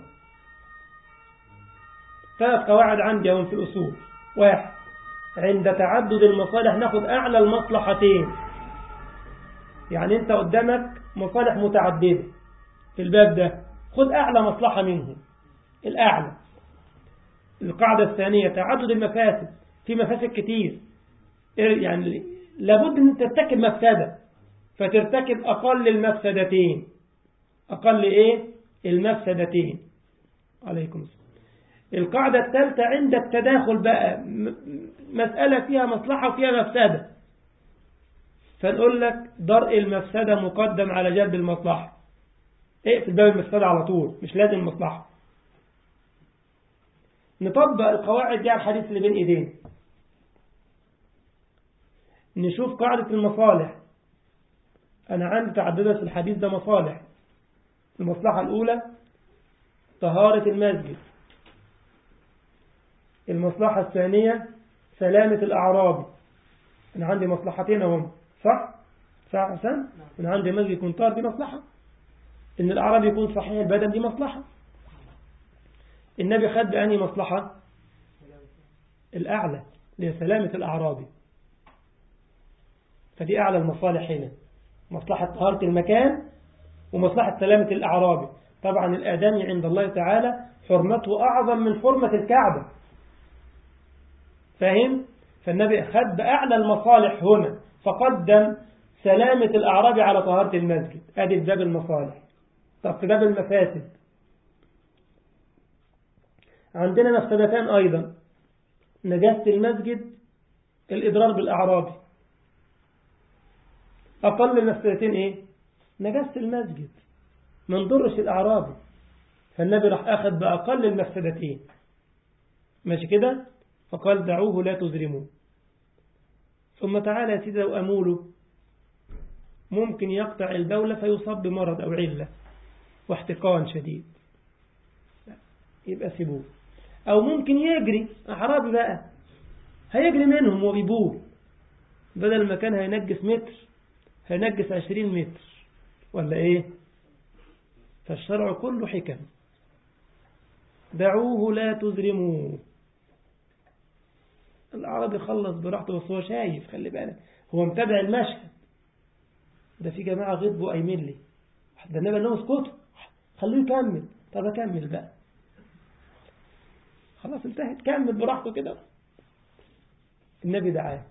ثلاث قواعد عندي هم في الأصول واحد عند تعدد المصالح ناخذ أعلى المصلحتين يعني أنت قدامك مصالح متعددة في الباب ده خذ أعلى مصلحة منهم الأعلى القاعدة الثانية تعدد المفاسد في مفاسد كتير يعني لابد أن ترتكب مفسدة فترتكب أقل المفسدتين أقل إيه المفسدتين عليكم السلام القاعدة الثالثة عند التداخل بقى مسألة فيها مصلحة وفيها مفسدة فنقول لك درء المفسدة مقدم على جلب المصلحة اقفل إيه باب المفسدة على طول مش لازم المصلحة نطبق القواعد دي على الحديث اللي بين ايدينا نشوف قاعدة المصالح أنا عندي تعددت في الحديث ده مصالح المصلحة الأولى طهارة المسجد المصلحة الثانية سلامة الأعرابي أنا عندي مصلحتين هم صح؟ صح حسن؟ أنا عندي مسجد يكون طار دي مصلحة إن الأعرابي يكون صحيح البدن دي مصلحة النبي خد بأني مصلحة الأعلى لسلامة الأعرابي فدي أعلى المصالح هنا مصلحة طهارة المكان ومصلحة سلامة الأعرابي طبعا الآدمي عند الله تعالى حرمته أعظم من حرمة الكعبة فاهم؟ فالنبي خد بأعلى المصالح هنا فقدم سلامة الأعرابي على طهارة المسجد أدي باب المصالح طب في باب المفاسد عندنا مفسدتان أيضا نجاسة المسجد الإضرار بالأعرابي أقل المفسدتين إيه نجاسة المسجد ما نضرش الأعرابي فالنبي راح أخذ بأقل المفسدتين ماشي كده فقال دعوه لا تزرموه ثم تعالى يا سيدي وأموله ممكن يقطع البولة فيصاب بمرض أو علة واحتقان شديد يبقى سيبوه أو ممكن يجري أعرابي بقى هيجري منهم وبيبول بدل ما كان هينجس متر هينجس عشرين متر ولا إيه فالشرع كله حكم دعوه لا تزرموه العربي خلص براحته بس هو شايف خلي بالك هو متابع المشهد ده في جماعة غضبوا قايمين لي ده النبي قال لهم اسكتوا خلوه يكمل طب اكمل بقى خلاص انتهت كمل براحته كده النبي دعاه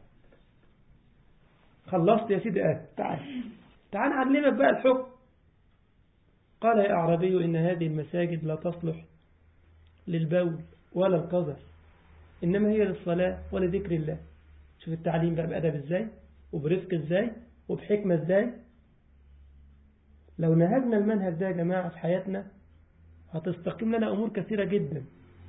خلصت يا سيدي اه تعال تعال نعلمك بقى الحكم قال يا أعرابي إن هذه المساجد لا تصلح للبول ولا القذر إنما هي للصلاة ولذكر الله شوف التعليم بقى بأدب إزاي وبرفق إزاي وبحكمة إزاي لو نهجنا المنهج ده يا جماعة في حياتنا هتستقيم لنا أمور كثيرة جدا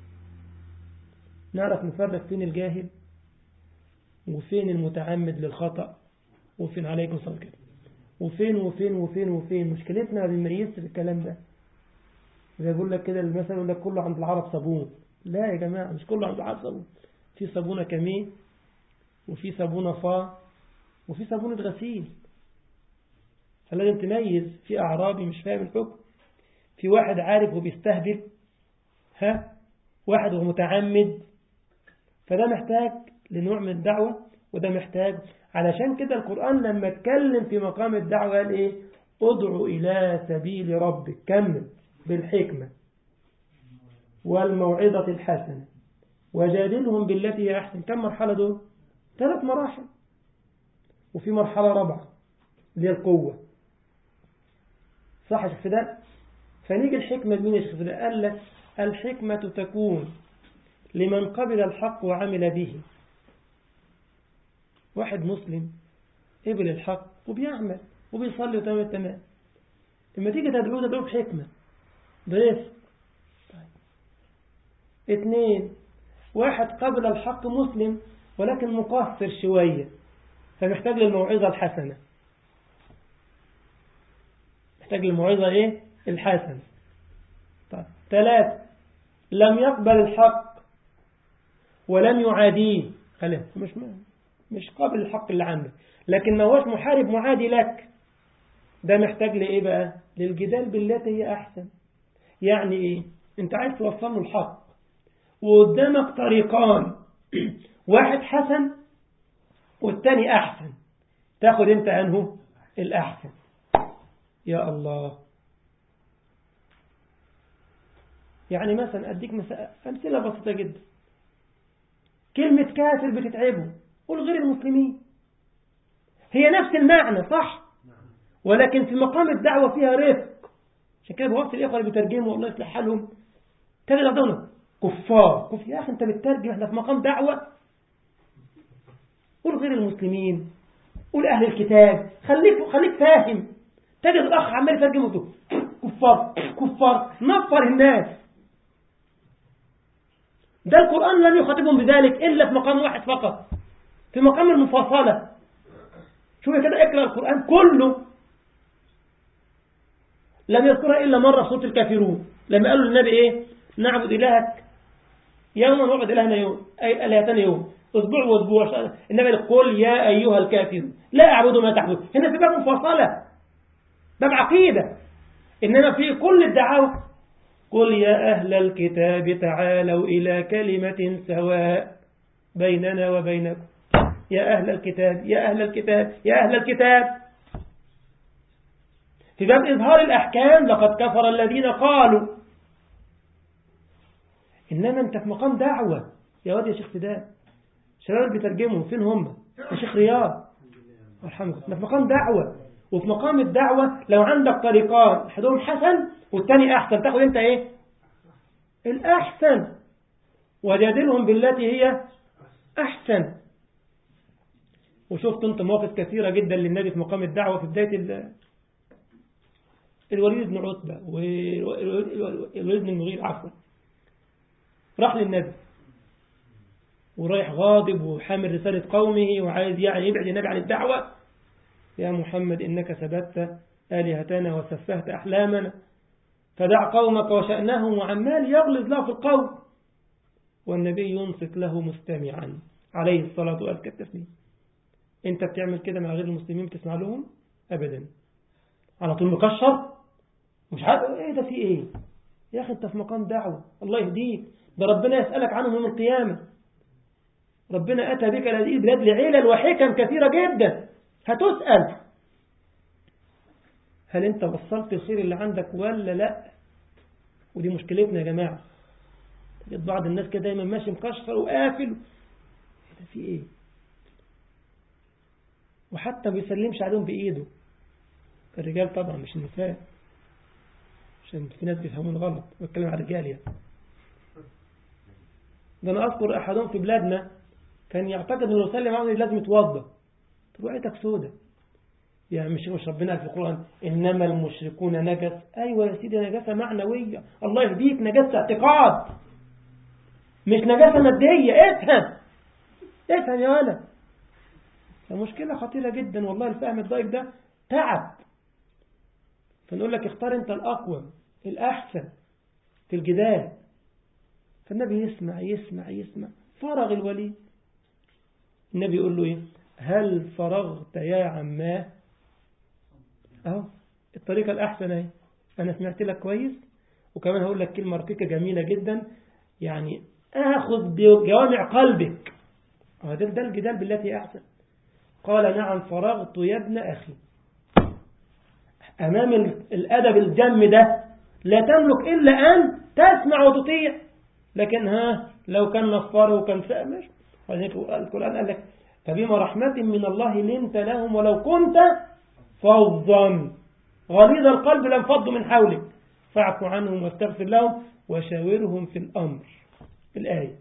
نعرف نفرق فين الجاهل وفين المتعمد للخطأ وفين عليكم صلى كده وفين وفين وفين وفين مشكلتنا ما بنميزش في الكلام ده زي بقول لك كده المثل يقول لك كله عند العرب صابون لا يا جماعة مش كله عند العرب صابون في صابونة كمين وفي صابونة فا وفي صابونة غسيل فلازم تميز في أعرابي مش فاهم الحكم في واحد عارف وبيستهبل ها واحد هو متعمد فده محتاج لنوع من الدعوة وده محتاج علشان كده القرآن لما اتكلم في مقام الدعوة قال ايه ادعو إلى سبيل ربك كمل بالحكمة والموعظة الحسنة وجادلهم بالتي هي أحسن كم مرحلة دول ثلاث مراحل وفي مرحلة رابعة اللي هي القوة صح يا شيخ فداء فنيجي الحكمة لمين يا شيخ فداء قال لك الحكمة تكون لمن قبل الحق وعمل به واحد مسلم قبل الحق وبيعمل وبيصلي وتمام التمام لما تيجي تدعوه تدعوه بحكمة برفق طيب. اثنين واحد قبل الحق مسلم ولكن مقصر شوية فمحتاج للموعظة الحسنة محتاج للموعظة ايه الحسنة طيب ثلاثة لم يقبل الحق ولم يعاديه خليه مش مش قابل الحق اللي عندك لكن ما هوش محارب معادي لك ده محتاج لإيه بقى للجدال بالتي هي أحسن يعني إيه أنت عايز توصل له الحق وقدامك طريقان واحد حسن والتاني أحسن تاخد أنت عنه الأحسن يا الله يعني مثلا أديك أمثلة بسيطة جدا كلمة كافر بتتعبه قول غير المسلمين هي نفس المعنى صح ولكن في مقام الدعوة فيها رفق عشان كده بوقت الإخوة اللي بيترجموا والله يصلح حالهم تجد أعضانا كفار كف يا أخي أنت بتترجم احنا في مقام دعوة قول غير المسلمين قول أهل الكتاب خليك خليك فاهم تجد الأخ عمال يترجم وتقول كفار كفار نفر الناس ده القرآن لم يخاطبهم بذلك إلا في مقام واحد فقط في مقام المفاصلة شوف كده اقرأ القرآن كله لم يذكرها إلا مرة في سورة الكافرون لما قالوا للنبي إيه نعبد إلهك يوما وقد إلهنا يوم أي إلهتنا يوم أسبوع وأسبوع إنما قل يا أيها الكافر لا أعبد ما تعبد هنا في باب مفصلة باب عقيدة إنما في كل الدعاوى قل يا أهل الكتاب تعالوا إلى كلمة سواء بيننا وبينكم يا أهل الكتاب يا أهل الكتاب يا أهل الكتاب في باب إظهار الأحكام لقد كفر الذين قالوا إنما أنت في مقام دعوة يا واد يا شيخ فداء شباب بيترجموا فين هم يا شيخ رياض ارحمك احنا في مقام دعوة وفي مقام الدعوة لو عندك طريقان احدهم حسن والتاني أحسن تاخد أنت إيه الأحسن وجادلهم بالتي هي أحسن وشفت أنت مواقف كثيرة جدا للنبي في مقام الدعوة في بداية الوليد بن عتبة والوليد بن المغير عفوا راح للنبي ورايح غاضب وحامل رسالة قومه وعايز يعني يبعد النبي عن الدعوة يا محمد إنك سبت آلهتنا وسفهت أحلامنا فدع قومك وشأنهم وعمال يغلظ له في القول والنبي ينصت له مستمعا عليه الصلاة والسلام التسليم انت بتعمل كده مع غير المسلمين بتسمع لهم أبدا على طول مكشر مش عارف ايه ده في ايه يا اخي انت في مقام دعوة الله يهديك ده ربنا يسألك عنهم يوم القيامة ربنا أتى بك لهذه البلاد لعلل وحكم كثيرة جدا هتسأل هل انت وصلت الخير اللي عندك ولا لا ودي مشكلتنا يا جماعة تجد بعض الناس كده دايما ماشي مكشر وقافل ده في ايه وحتى ما بيسلمش عليهم بإيده الرجال طبعا مش النساء عشان في ناس بيفهمون غلط بتكلم عن الرجال يعني ده انا اذكر احدهم في بلادنا كان يعتقد انه لو سلم عليه لازم يتوضا طب وعيتك سودة يعني مش مش ربنا في القرآن إنما المشركون نجس أيوة يا سيدي نجاسة معنوية الله يهديك نجاسة اعتقاد مش نجاسة مادية افهم افهم يا ولد مشكلة خطيرة جدا والله الفهم الضيق ده تعب فنقول لك اختار انت الأقوى الأحسن في الجدال فالنبي يسمع يسمع يسمع فرغ الوليد النبي يقول له ايه هل فرغت يا عماه اهو الطريقة الأحسن اهي أنا سمعت لك كويس وكمان هقول لك كلمة رقيقة جميلة جدا يعني آخذ بجوامع قلبك هذا ده الجدال بالتي أحسن قال نعم فرغت يا ابن أخي أمام الأدب الجم ده لا تملك إلا أن تسمع وتطيع لكن ها لو كان نصار وكان سامر القرآن قال لك فبما رحمة من الله لنت لهم ولو كنت فظا غليظ القلب لانفضوا من حولك فاعف عنهم واستغفر لهم وشاورهم في الأمر الآية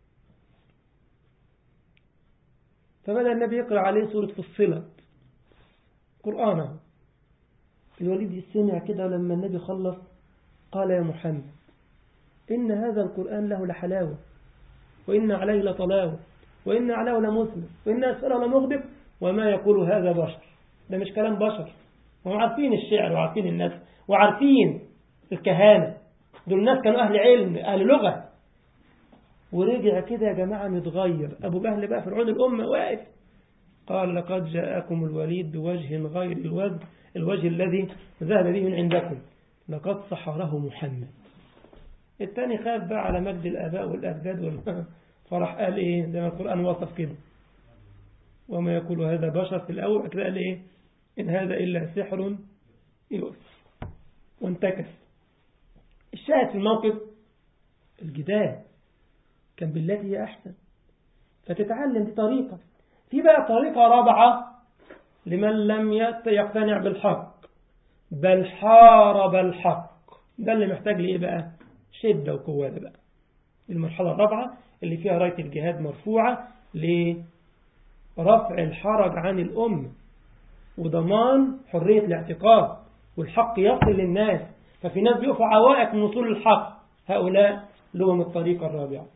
فبدأ النبي يقرأ عليه سورة فصلت قرآنه الوليد يستمع كده لما النبي خلص قال يا محمد إن هذا القرآن له لحلاوة وإن عليه لطلاوة وإن عليه لمسلم وإن أسفله لمغدق وما يقول هذا بشر ده مش كلام بشر هم عارفين الشعر وعارفين الناس وعارفين الكهانة دول الناس كانوا أهل علم أهل لغة ورجع كده يا جماعة متغير أبو جهل بقى فرعون الأمة واقف قال لقد جاءكم الوليد بوجه غير الوجه الوجه الذي ذهب به من عندكم لقد سحره محمد الثاني خاف بقى على مجد الآباء والأجداد وال... فرح قال إيه زي ما القرآن وصف كده وما يقول هذا بشر في الأول كده قال إيه إن هذا إلا سحر يؤثر وانتكس الشاهد في الموقف الجدال كان بالتي هي أحسن فتتعلم دي طريقة في بقى طريقة رابعة لمن لم يقتنع بالحق بل حارب الحق ده اللي محتاج لإيه بقى شدة وقوة ده بقى المرحلة الرابعة اللي فيها راية الجهاد مرفوعة لرفع الحرج عن الأمة وضمان حرية الاعتقاد والحق يصل للناس ففي ناس بيقفوا عوائق من وصول الحق هؤلاء لهم الطريقة الرابعة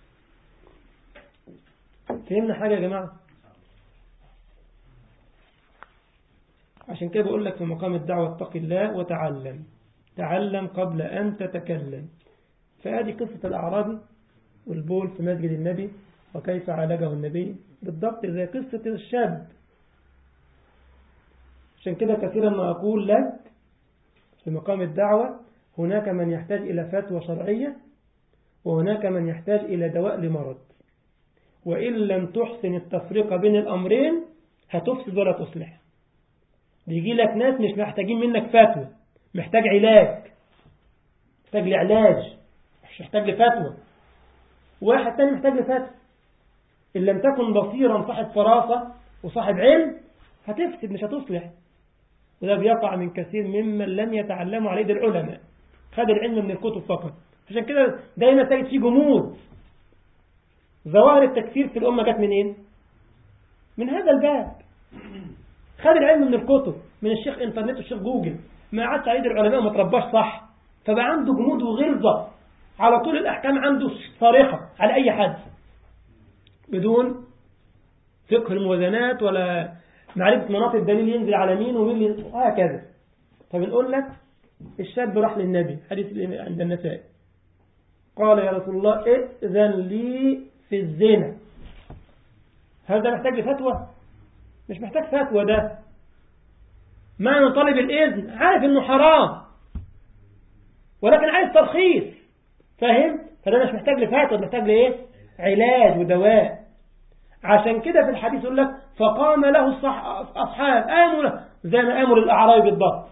فهمنا حاجة يا جماعة عشان كده بقول لك في مقام الدعوة اتق الله وتعلم تعلم قبل أن تتكلم فهذه قصة الأعرابي والبول في مسجد النبي وكيف عالجه النبي بالضبط زي قصة الشاب عشان كده كثيرا ما أقول لك في مقام الدعوة هناك من يحتاج إلى فتوى شرعية وهناك من يحتاج إلى دواء لمرض وإن لم تحسن التفرقة بين الأمرين هتفسد ولا تصلح بيجي لك ناس مش محتاجين منك فتوى محتاج علاج محتاج لعلاج مش محتاج لفتوى واحد تاني محتاج لفتوى إن لم تكن بصيرا صاحب فراسة وصاحب علم هتفسد مش هتصلح وده بيقع من كثير ممن لم يتعلموا على يد العلماء خد العلم من الكتب فقط عشان كده دايما تجد فيه جمود ظواهر التكفير في الأمة جت منين من هذا الباب خد العلم من الكتب من الشيخ انترنت والشيخ جوجل ما قعدش على يد العلماء وما ترباش صح فبقى عنده جمود وغلظة على طول الأحكام عنده صارخة على أي حد بدون فقه الموازنات ولا معرفة مناطق الدليل ينزل على مين ومين وهكذا فبنقول لك الشاب راح للنبي حديث عند النساء قال يا رسول الله ائذن لي في الزنا هل ده محتاج فتوى مش محتاج فتوى ده معنى طالب الإذن عارف انه حرام ولكن عايز ترخيص فاهم فده مش محتاج لفتوى محتاج لايه علاج ودواء عشان كده في الحديث يقول لك فقام له الأصحاب قاموا له زي ما قاموا للأعراب بالضبط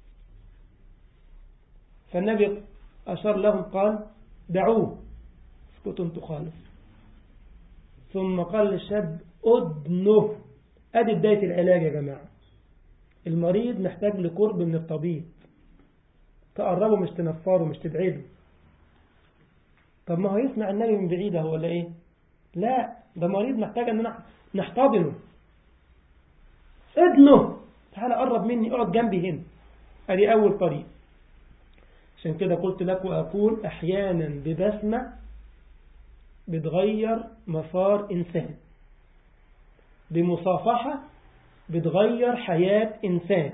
فالنبي أشار لهم قال دعوه اسكتوا انتوا خالص ثم قال للشاب أدنه أدي بداية العلاج يا جماعة المريض محتاج لقرب من الطبيب تقربه مش تنفره مش تبعده طب ما هو يسمع النبي من بعيده ولا ايه لا ده مريض محتاج ان نحتضنه ابنه تعالى قرب مني اقعد جنبي هنا ادي اول طريق عشان كده قلت لك واقول احيانا ببسمة بتغير مسار انسان بمصافحة بتغير حياة انسان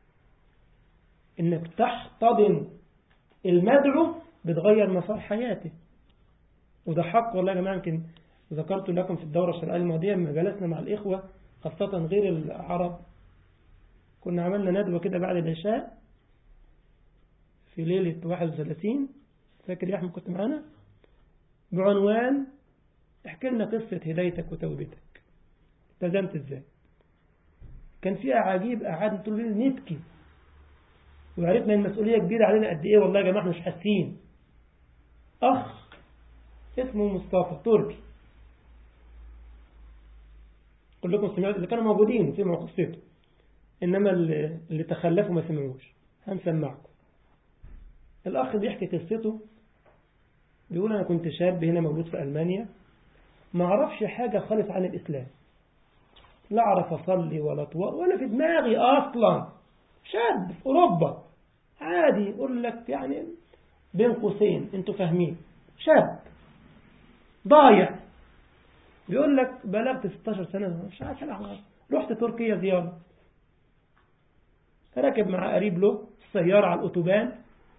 انك تحتضن المدعو بتغير مسار حياته وده حق والله يا جماعة يمكن ذكرت لكم في الدورة الشرعية الماضية لما جلسنا مع الإخوة خاصة غير العرب كنا عملنا ندوة كده بعد العشاء في ليلة 31 فاكر يا أحمد كنت معانا بعنوان احكي لنا قصة هدايتك وتوبتك التزمت ازاي كان في أعاجيب قعدنا طول الليل نبكي وعرفنا المسؤولية كبيرة علينا قد إيه والله يا جماعة احنا مش حاسين أخ اسمه مصطفى تركي كلكم سمعوا اللي كانوا موجودين سمعوا قصته إنما اللي تخلفوا ما سمعوش هنسمعكم الأخ بيحكي قصته بيقول أنا كنت شاب هنا مولود في ألمانيا ما أعرفش حاجة خالص عن الإسلام لا أعرف أصلي ولا طوال ولا في دماغي أصلا شاب في أوروبا عادي يقول لك يعني بين قوسين انتوا فاهمين شاب ضايع بيقول لك بلغت 16 سنة مش عارف حاجة رحت تركيا زيارة راكب مع قريب له السيارة على الأوتوبان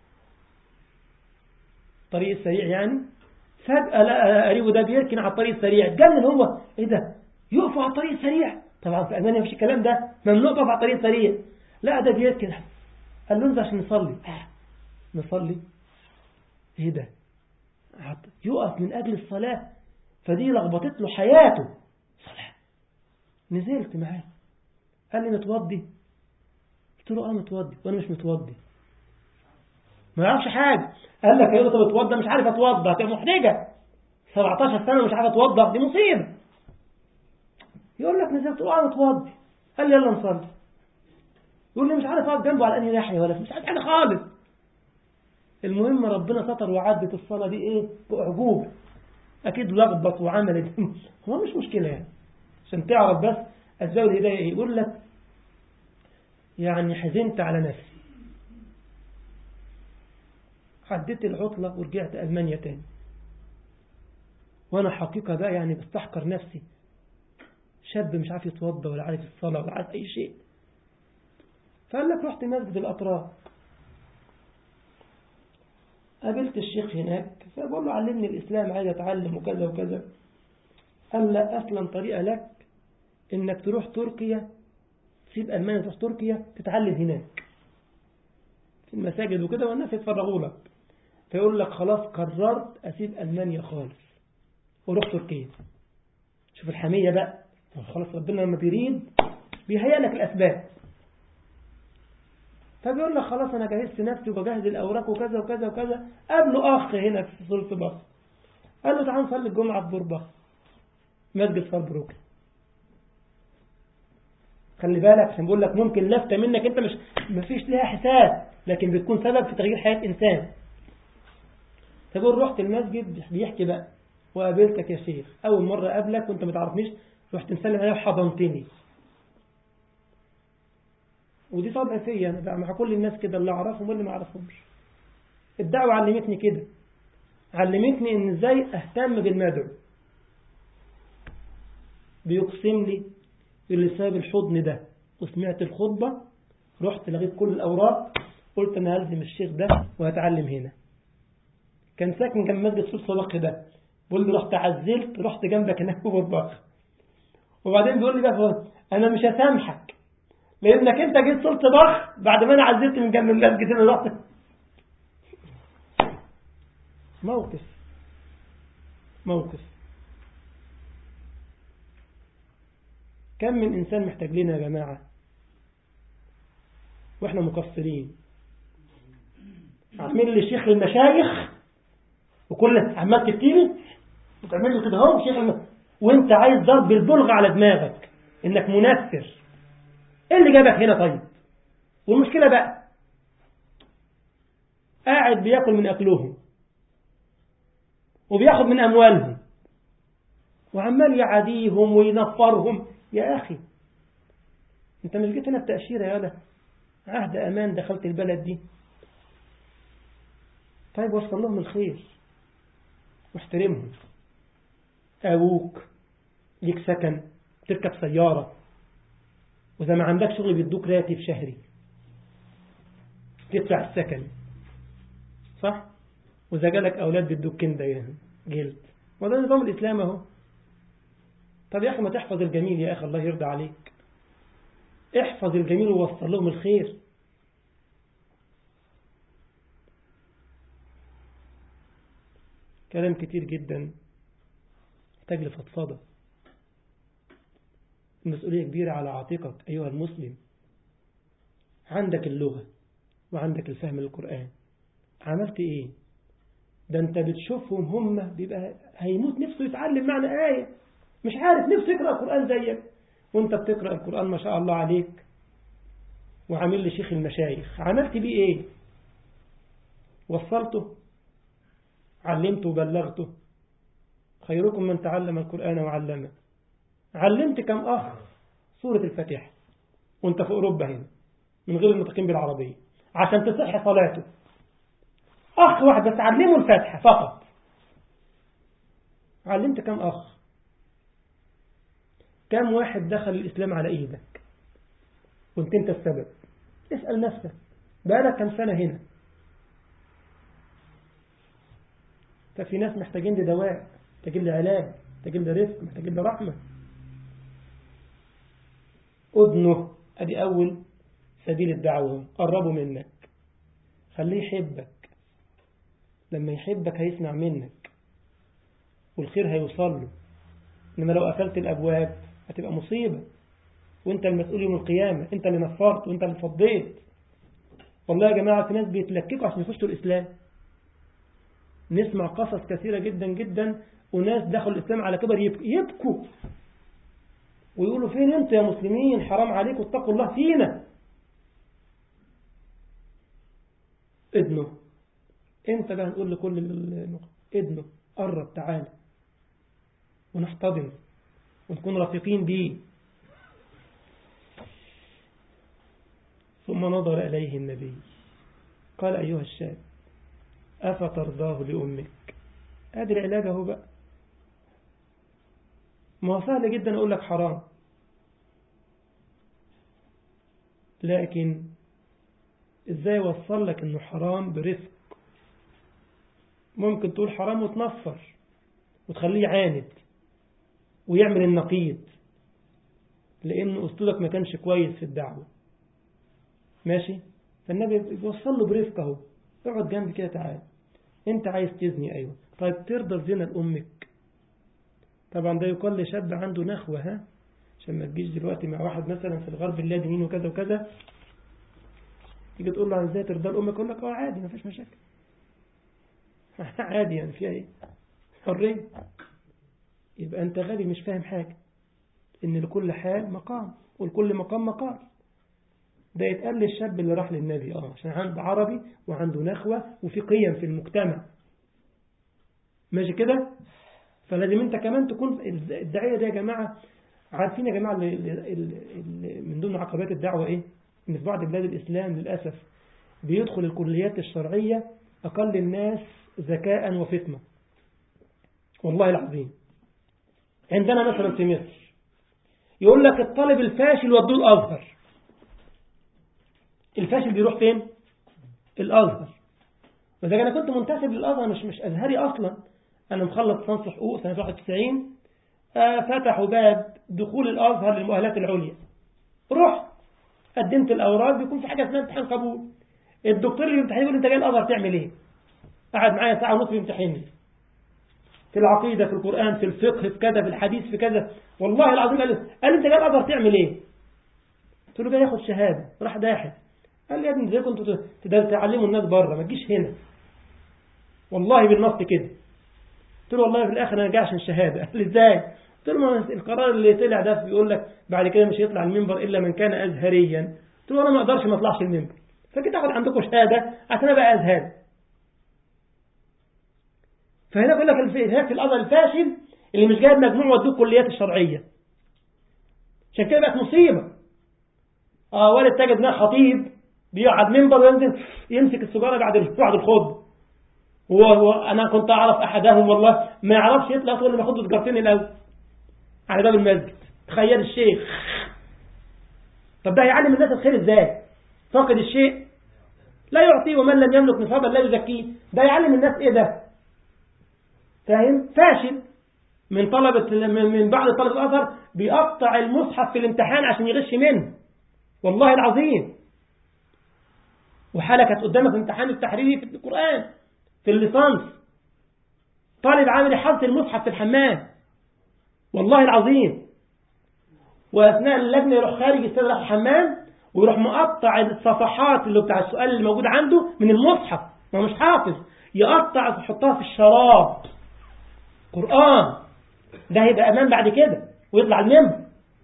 طريق السريع يعني فجأة لقى قريبه ده بيركن على الطريق السريع اتجنن هو ايه ده يقفوا على الطريق السريع طبعا في ألمانيا مفيش الكلام ده ممنوع تقف على الطريق السريع لا ده بيركن قال له انزل عشان نصلي آه. نصلي ايه ده يقف من أجل الصلاة فدي لخبطت له حياته صلاة نزلت معاه قال لي متوضي قلت له اه متوضي وانا مش متوضي ما يعرفش حاجة قال لك يا طب اتوضى مش عارف اتوضى هتبقى محرجة 17 سنة مش عارف اتوضى دي مصيبة يقول لك نزلت اه متوضي قال لي يلا نصلي يقول لي مش عارف اقف جنبه على انهي ناحية ولا مش عارف حاجة خالص المهم ربنا ستر وعدت الصلاة دي ايه بأعجوب اكيد لخبط وعملت هو مش مشكلة يعني عشان تعرف بس اسباب الهداية ايه يقول لك يعني حزنت على نفسي عديت العطلة ورجعت ألمانيا تاني وأنا حقيقة بقى يعني بستحقر نفسي شاب مش عارف يتوضى ولا عارف الصلاة ولا عارف أي شيء فقال لك رحت مسجد الأطراف قابلت الشيخ هناك فبقول له علمني الإسلام عايز أتعلم وكذا وكذا قال لا أصلا طريقة لك إنك تروح تركيا تسيب ألمانيا تروح تركيا تتعلم هناك في المساجد وكده والناس يتفرغوا لك فيقول لك خلاص قررت أسيب ألمانيا خالص وروح تركيا شوف الحمية بقى خلاص ربنا لما بيريد بيهيئ لك الأسباب فبيقول لك خلاص أنا جهزت نفسي وبجهز الأوراق وكذا وكذا وكذا قابله أخ هنا في صلف بخ قال له تعال نصلي الجمعة في بوربخ مسجد فالبروك خلي بالك عشان بقول لك ممكن لفتة منك انت مش مفيش ليها حساب لكن بتكون سبب في تغيير حياة إنسان فبقول رحت المسجد بيحكي بقى وقابلتك يا شيخ أول مرة قابلك وانت ما تعرفنيش رحت مسلم عليا وحضنتني ودي طبع فيا انا بقى مع كل الناس كده اللي اعرفهم واللي ما اعرفهمش الدعوة علمتني كده علمتني ان ازاي اهتم بالمدعو بيقسم لي اللي ساب الحضن ده وسمعت الخطبة رحت لغيت كل الأوراق قلت أنا هلزم الشيخ ده وهتعلم هنا كان ساكن جنب مسجد سور صدق ده بقول لي رحت عزلت رحت جنبك هناك في برباخ وبعدين بيقول لي بقى أنا مش هسامحك لأنك أنت جيت صرت بخ بعد ما أنا عزلت من جنب المسجد أنا رحت موقف موقف كم من إنسان محتاج لنا يا جماعة وإحنا مقصرين عامل لي شيخ المشايخ وكل عمال تبتيني وتعمل لي كده اهو شيخ الم... وانت عايز ضرب البلغ على دماغك انك منفر ايه اللي جابك هنا طيب والمشكلة بقى قاعد بياكل من اكلهم وبياخد من اموالهم وعمال يعاديهم وينفرهم يا أخي أنت مش جيت هنا بتأشيرة يا ده عهد أمان دخلت البلد دي طيب وصل لهم الخير واحترمهم أبوك ليك سكن تركب سيارة وإذا ما عندك شغل بيدوك راتب شهري تدفع السكن صح وإذا جالك أولاد بيدوك كندا جلد وده نظام الإسلام أهو طب يا أخي ما تحفظ الجميل يا أخي الله يرضى عليك احفظ الجميل ووصل لهم الخير كلام كتير جدا محتاج لفضفضة المسؤولية كبيرة على عاتقك أيها المسلم عندك اللغة وعندك الفهم للقرآن عملت إيه ده أنت بتشوفهم هم بيبقى هيموت نفسه يتعلم معنى آية مش عارف نفسه يقرأ القرآن زيك وانت بتقرأ القرآن ما شاء الله عليك وعامل لي شيخ المشايخ عملت بيه ايه وصلته علمته وبلغته خيركم من تعلم القرآن وعلمه علمت كم أخ سورة الفاتحة وانت في أوروبا هنا من غير النطقين بالعربية عشان تصح صلاته أخ واحد بس علمه الفاتحة فقط علمت كم أخ كم واحد دخل الإسلام على إيدك كنت أنت السبب اسأل نفسك بقالك كم سنة هنا ففي ناس محتاجين لدواء محتاجين لعلاج محتاجين لرزق محتاجين لرحمة أذنه أدي أول سبيل الدعوة قربوا منك خليه يحبك لما يحبك هيسمع منك والخير هيوصل له إنما لو قفلت الأبواب هتبقى مصيبة وانت المسؤول يوم القيامة انت اللي نفرت وانت اللي فضيت والله يا جماعة في ناس بيتلككوا عشان يخشوا الإسلام نسمع قصص كثيرة جدا جدا وناس دخلوا الإسلام على كبر يبكوا ويقولوا فين انتوا يا مسلمين حرام عليكم اتقوا الله فينا ادنه انت بقى نقول لكل النقط ادنه قرب تعالى ونحتضن ونكون رفيقين بيه ثم نظر إليه النبي قال أيها الشاب أفترضاه لأمك هذا العلاج اهو بقى ما هو سهل جدا أقول لك حرام لكن إزاي وصل لك أنه حرام برفق ممكن تقول حرام وتنفر وتخليه يعاند ويعمل النقيض لأن أسلوبك ما كانش كويس في الدعوة ماشي فالنبي بيوصل له برفقه اهو اقعد جنبي كده تعالى انت عايز تزني ايوه طيب ترضى الزنا لامك طبعا ده يقال لشاب عنده نخوة ها عشان ما تجيش دلوقتي مع واحد مثلا في الغرب اللادينين وكذا وكذا تيجي تقول له عن ازاي ترضى لامك يقول لك اه عادي ما فيش مشاكل عادي يعني فيها ايه حرية يبقى انت غبي مش فاهم حاجة ان لكل حال مقام ولكل مقام مقام ده يتقال للشاب اللي راح للنبي اه عشان عنده عربي وعنده نخوة وفي قيم في المجتمع ماشي كده فلازم انت كمان تكون الداعية ده يا جماعة عارفين يا جماعة اللي اللي من ضمن عقبات الدعوة ايه ان في بعض بلاد الاسلام للأسف بيدخل الكليات الشرعية اقل الناس ذكاء وفطنة والله العظيم عندنا مثلا في مصر يقول لك الطالب الفاشل ودوه الازهر الفاشل بيروح فين الازهر وإذا أنا كنت منتسب للأزهر مش مش أزهري أصلا أنا مخلص صنف حقوق سنة 91 فتحوا باب دخول الأزهر للمؤهلات العليا رحت قدمت الأوراق بيكون في حاجة اسمها امتحان قبول الدكتور اللي بيمتحن يقول أنت جاي الأزهر تعمل إيه؟ قعد معايا ساعة ونص بيمتحنني في العقيدة في القرآن في الفقه في كذا في الحديث في كذا والله العظيم قال لي قال لي أنت جاي الأزهر تعمل إيه؟ قلت له جاي ياخد شهادة راح داحت قال لي يا ابني ازاي كنتوا تعلموا الناس بره ما تجيش هنا والله بالنص كده قلت له والله في الاخر انا جاي عشان شهاده قال لي ازاي قلت له ما القرار اللي طلع ده بيقول لك بعد كده مش هيطلع المنبر الا من كان ازهريا قلت له انا ما اقدرش ما اطلعش المنبر فكده اخد عندكم شهاده عشان ابقى ازهري فهنا بيقول لك هناك في الازهر الفاشل اللي مش جايب مجموع ودوه الكليات الشرعيه عشان كده بقت مصيبه اه ولد تجد ناس خطيب بيقعد منبر وينزل يمسك السجارة بعد بعد الخطبة هو أنا كنت أعرف أحدهم والله ما يعرفش يطلع تقول لي باخد له سجارتين الأول على باب المسجد تخيل الشيخ طب ده هيعلم الناس الخير إزاي فاقد الشيء لا يعطيه ومن لم يملك نصابا لا يزكيه ده يعلم الناس إيه ده فاهم فاشل من طلبة من بعض طلبة الأزهر بيقطع المصحف في الامتحان عشان يغش منه والله العظيم وحالة كانت قدامك امتحان التحريري في القرآن في الليسانس طالب عامل حظ المصحف في الحمام والله العظيم وأثناء اللجنة يروح خارج يستاذ راح الحمام ويروح مقطع الصفحات اللي بتاع السؤال اللي موجود عنده من المصحف ما مش حافظ يقطع يحطها في الشراب قرآن ده هيبقى أمان بعد كده ويطلع المنبر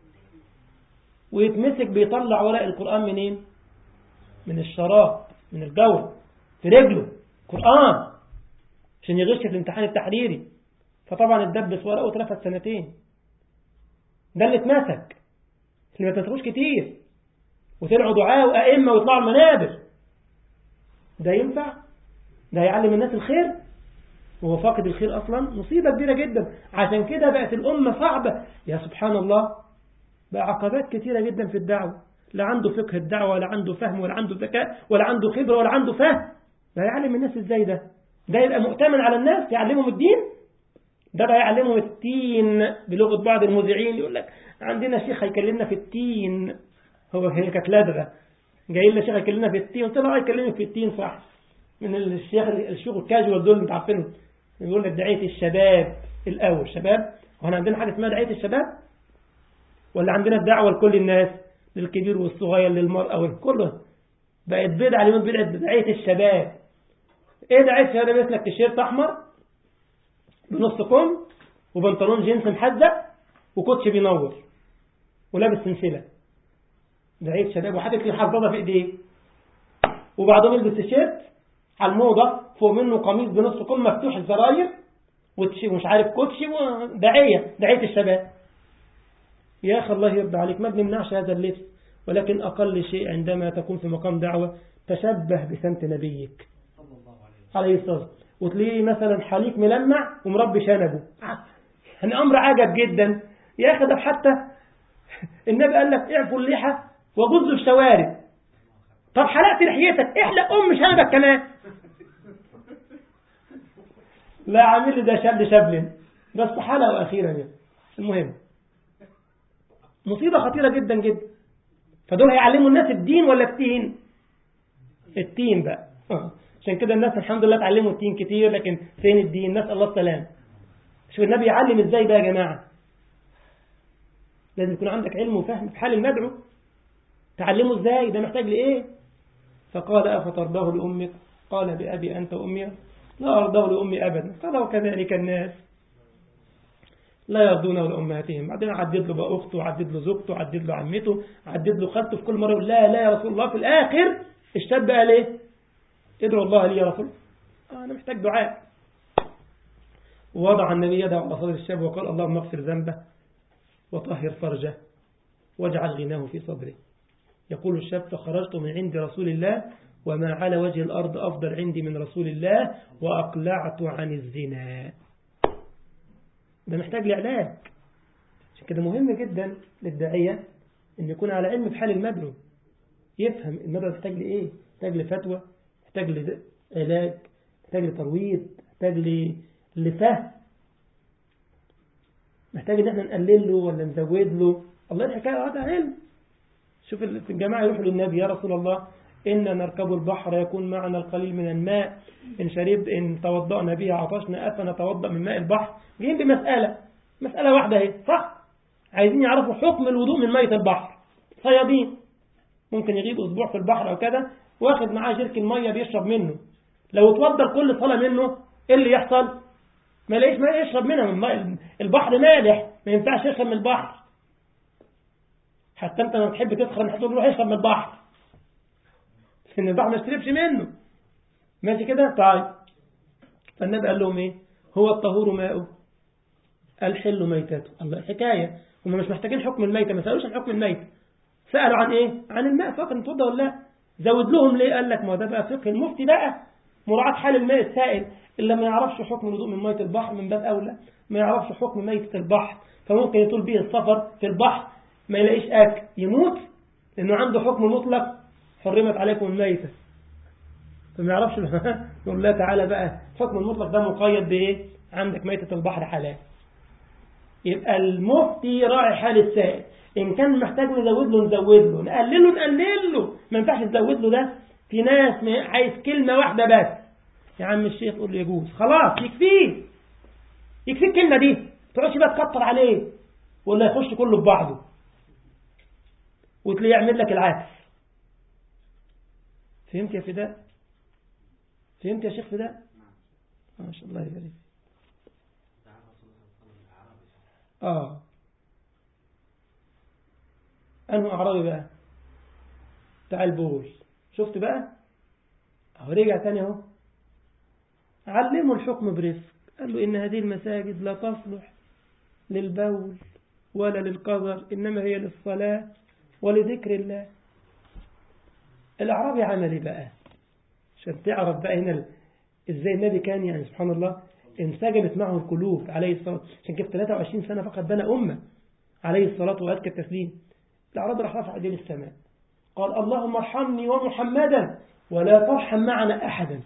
ويتمسك بيطلع ورق القرآن منين من الشراب من الجو في رجله قرآن عشان يغش في الامتحان التحريري فطبعا اتدبس ورقه واترفد سنتين ده اللي اتمسك اللي ما تنسخوش كتير وطلعوا دعاء وأئمة ويطلعوا المنابر ده ينفع ده هيعلم الناس الخير وهو فاقد الخير أصلا مصيبة كبيرة جدا عشان كده بقت الأمة صعبة يا سبحان الله بقى عقبات كتيرة جدا في الدعوة لا عنده فقه الدعوة ولا عنده فهم ولا عنده ذكاء ولا عنده خبرة ولا عنده فهم ده يعلم الناس ازاي ده ده يبقى مؤتمن على الناس يعلمهم الدين ده بقى يعلمهم التين بلغة بعض المذيعين يقول لك عندنا شيخ هيكلمنا في التين هو هي كانت لدغة جاي لنا شيخ هيكلمنا في التين قلت له اه يكلمك في التين صح من الشيخ الشيوخ الكاجوال دول انت عارفينهم يقول لك دعية الشباب الأول شباب وهنا عندنا حاجة اسمها دعية الشباب ولا عندنا الدعوة لكل الناس للكبير والصغير للمرأة والكل بقت بدعة اليوم بدعة دعية الشباب ايه دعية الشباب مثلك تيشيرت احمر بنص كم وبنطلون جينز محزق وكوتش بينور ولابس سلسلة دعية شباب وحاطط لي حظاظة في ايديه وبعدهم يلبس تيشيرت على الموضة فوق منه قميص بنص كم مفتوح الزراير ومش عارف كوتشي ودعية دعية الشباب يا أخي الله يرضى عليك ما بنمنعش هذا اللبس ولكن أقل شيء عندما تكون في مقام دعوة تشبه بسمت نبيك عليه الصلاة وتلاقيه مثلا حليق ملمع ومربي شنبه يعني أمر عجب جدا يا أخي ده حتى النبي قال لك اعفوا اللحى وجزوا الشوارب طب حلقت لحيتك احلق أم شنبك كمان لا عامل لي ده شاب شبل بس حالة وأخيرا يعني المهم مصيبة خطيرة جدا جدا فدول هيعلموا الناس الدين ولا التين التين بقى آه. عشان كده الناس الحمد لله اتعلموا التين كتير لكن فين الدين نسأل الله السلام شوف النبي يعلم ازاي بقى يا جماعة لازم يكون عندك علم وفهم في حال المدعو تعلمه ازاي ده محتاج لإيه فقال أفترضاه لأمك قال بأبي أنت وأمي لا أرضاه لأمي أبدا قال وكذلك الناس لا يرضونه لأمهاتهم بعدين عدد له بقى أخته عدد له زوجته عدد له عمته عدد له خالته في كل مرة يقول لا لا يا رسول الله في الآخر اشتد بقى ليه ادعو الله لي يا رسول آه أنا محتاج دعاء ووضع النبي يده على صدر الشاب وقال اللهم اغفر ذنبه وطهر فرجه واجعل غناه في صدره يقول الشاب فخرجت من عند رسول الله وما على وجه الأرض أفضل عندي من رسول الله وأقلعت عن الزنا ده محتاج لعلاج عشان كده مهم جدا للداعية أن يكون على علم في حال المدعو يفهم المدعو محتاج لإيه محتاج لفتوى محتاج لعلاج محتاج لترويض محتاج لفهم محتاج ان احنا نقلل له ولا نزود له الله الحكاية هذا علم شوف الجماعة يروحوا للنبي يا رسول الله إن نركب البحر يكون معنا القليل من الماء إن شرب إن توضأنا به عطشنا أفنتوضأ من ماء البحر جايين بمسألة مسألة واحدة اهي صح عايزين يعرفوا حكم الوضوء من مية البحر صيادين ممكن يغيب أسبوع في البحر أو كده واخد معاه جركن مية بيشرب منه لو اتوضى كل صلاة منه إيه اللي يحصل ما لاقيش ماء يشرب منها من ماء البحر مالح ما ينفعش يشرب من البحر حتى انت لما تحب تسخن هتقول له يشرب من البحر ان البحر ما يشربش منه ماشي كده طيب فالنبي قال لهم ايه هو الطهور ماؤه الحل ميتته الله حكايه هم مش محتاجين حكم الميته ما سالوش عن حكم الميته سالوا عن ايه عن الماء فقط نتوضى ولا لا زود لهم ليه قال لك ما ده بقى فقه المفتي بقى مراعاة حال الماء السائل اللي ما يعرفش حكم الوضوء من مية البحر من باب أولى ما يعرفش حكم ميتة البحر فممكن يطول به السفر في البحر ما يلاقيش أكل يموت لأنه عنده حكم مطلق حرمت عليكم الميتة فما يعرفش يقول الله تعالى بقى حكم المطلق ده مقيد بإيه عندك ميتة البحر حلال يبقى المفتي راعي حال السائل إن كان محتاج نزود له نزود له نقلل له نقلل له ما ينفعش نزود له ده في ناس عايز كلمة واحدة بس يا عم الشيخ قول له يجوز خلاص يكفيه يكفيه الكلمة دي تقعدش بقى تكتر عليه ولا يخش كله في بعضه وتلاقيه يعمل لك العكس فهمت يا فداء فهمت يا شيخ فداء ما شاء الله يبارك اه انه اعرابي بقى بتاع البول شفت بقى اهو رجع تاني اهو علموا الحكم برفق قال له إن هذه المساجد لا تصلح للبول ولا للقذر إنما هي للصلاة ولذكر الله الأعرابي عملي بقى عشان تعرف بقى هنا إزاي النبي كان يعني سبحان الله انسجمت معه القلوب عليه الصلاة عشان كده 23 سنة فقط بنى أمة عليه الصلاة وأزكى التسليم الأعرابي راح رفع ايديه للسماء قال اللهم ارحمني ومحمدا ولا ترحم معنا أحدا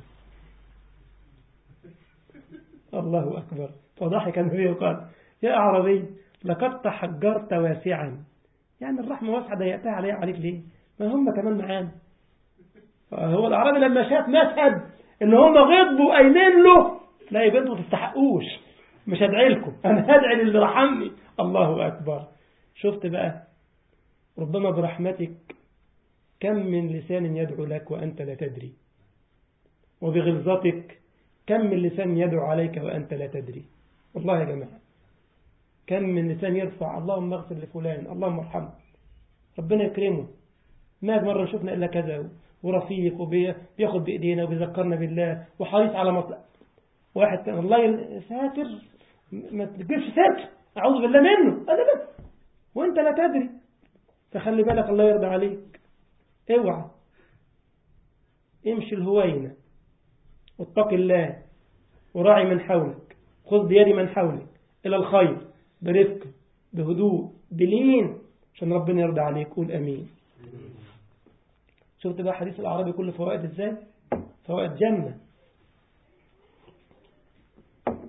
الله أكبر فضحك النبي وقال يا أعرابي لقد تحجرت واسعا يعني الرحمة واسعة ضيقتها علي عليك ليه ما هم كمان معانا هو الأعرابي لما شاف مشهد إن هم غضبوا قايمين له لا يبقى انتوا تستحقوش مش هدعي لكم أنا هدعي للي رحمني الله أكبر شفت بقى ربما برحمتك كم من لسان يدعو لك وأنت لا تدري وبغلظتك كم من لسان يدعو عليك وأنت لا تدري والله يا جماعة كم من لسان يرفع اللهم اغفر لفلان اللهم ارحمه ربنا يكرمه ما مرة شفنا إلا كذا ورفيق وبياخد بإيدينا وبيذكرنا بالله وحريص على مطلع واحد كان الله ساتر ما تجيبش ساتر أعوذ بالله منه أبدا وأنت لا تدري فخلي بالك الله يرضى عليك اوعى امشي الهوينة واتق الله وراعي من حولك خذ بيد من حولك إلى الخير برفق بهدوء بلين عشان ربنا يرضى عليك قول أمين شفت بقى حديث الأعرابي كل فوائد ازاي فوائد جنة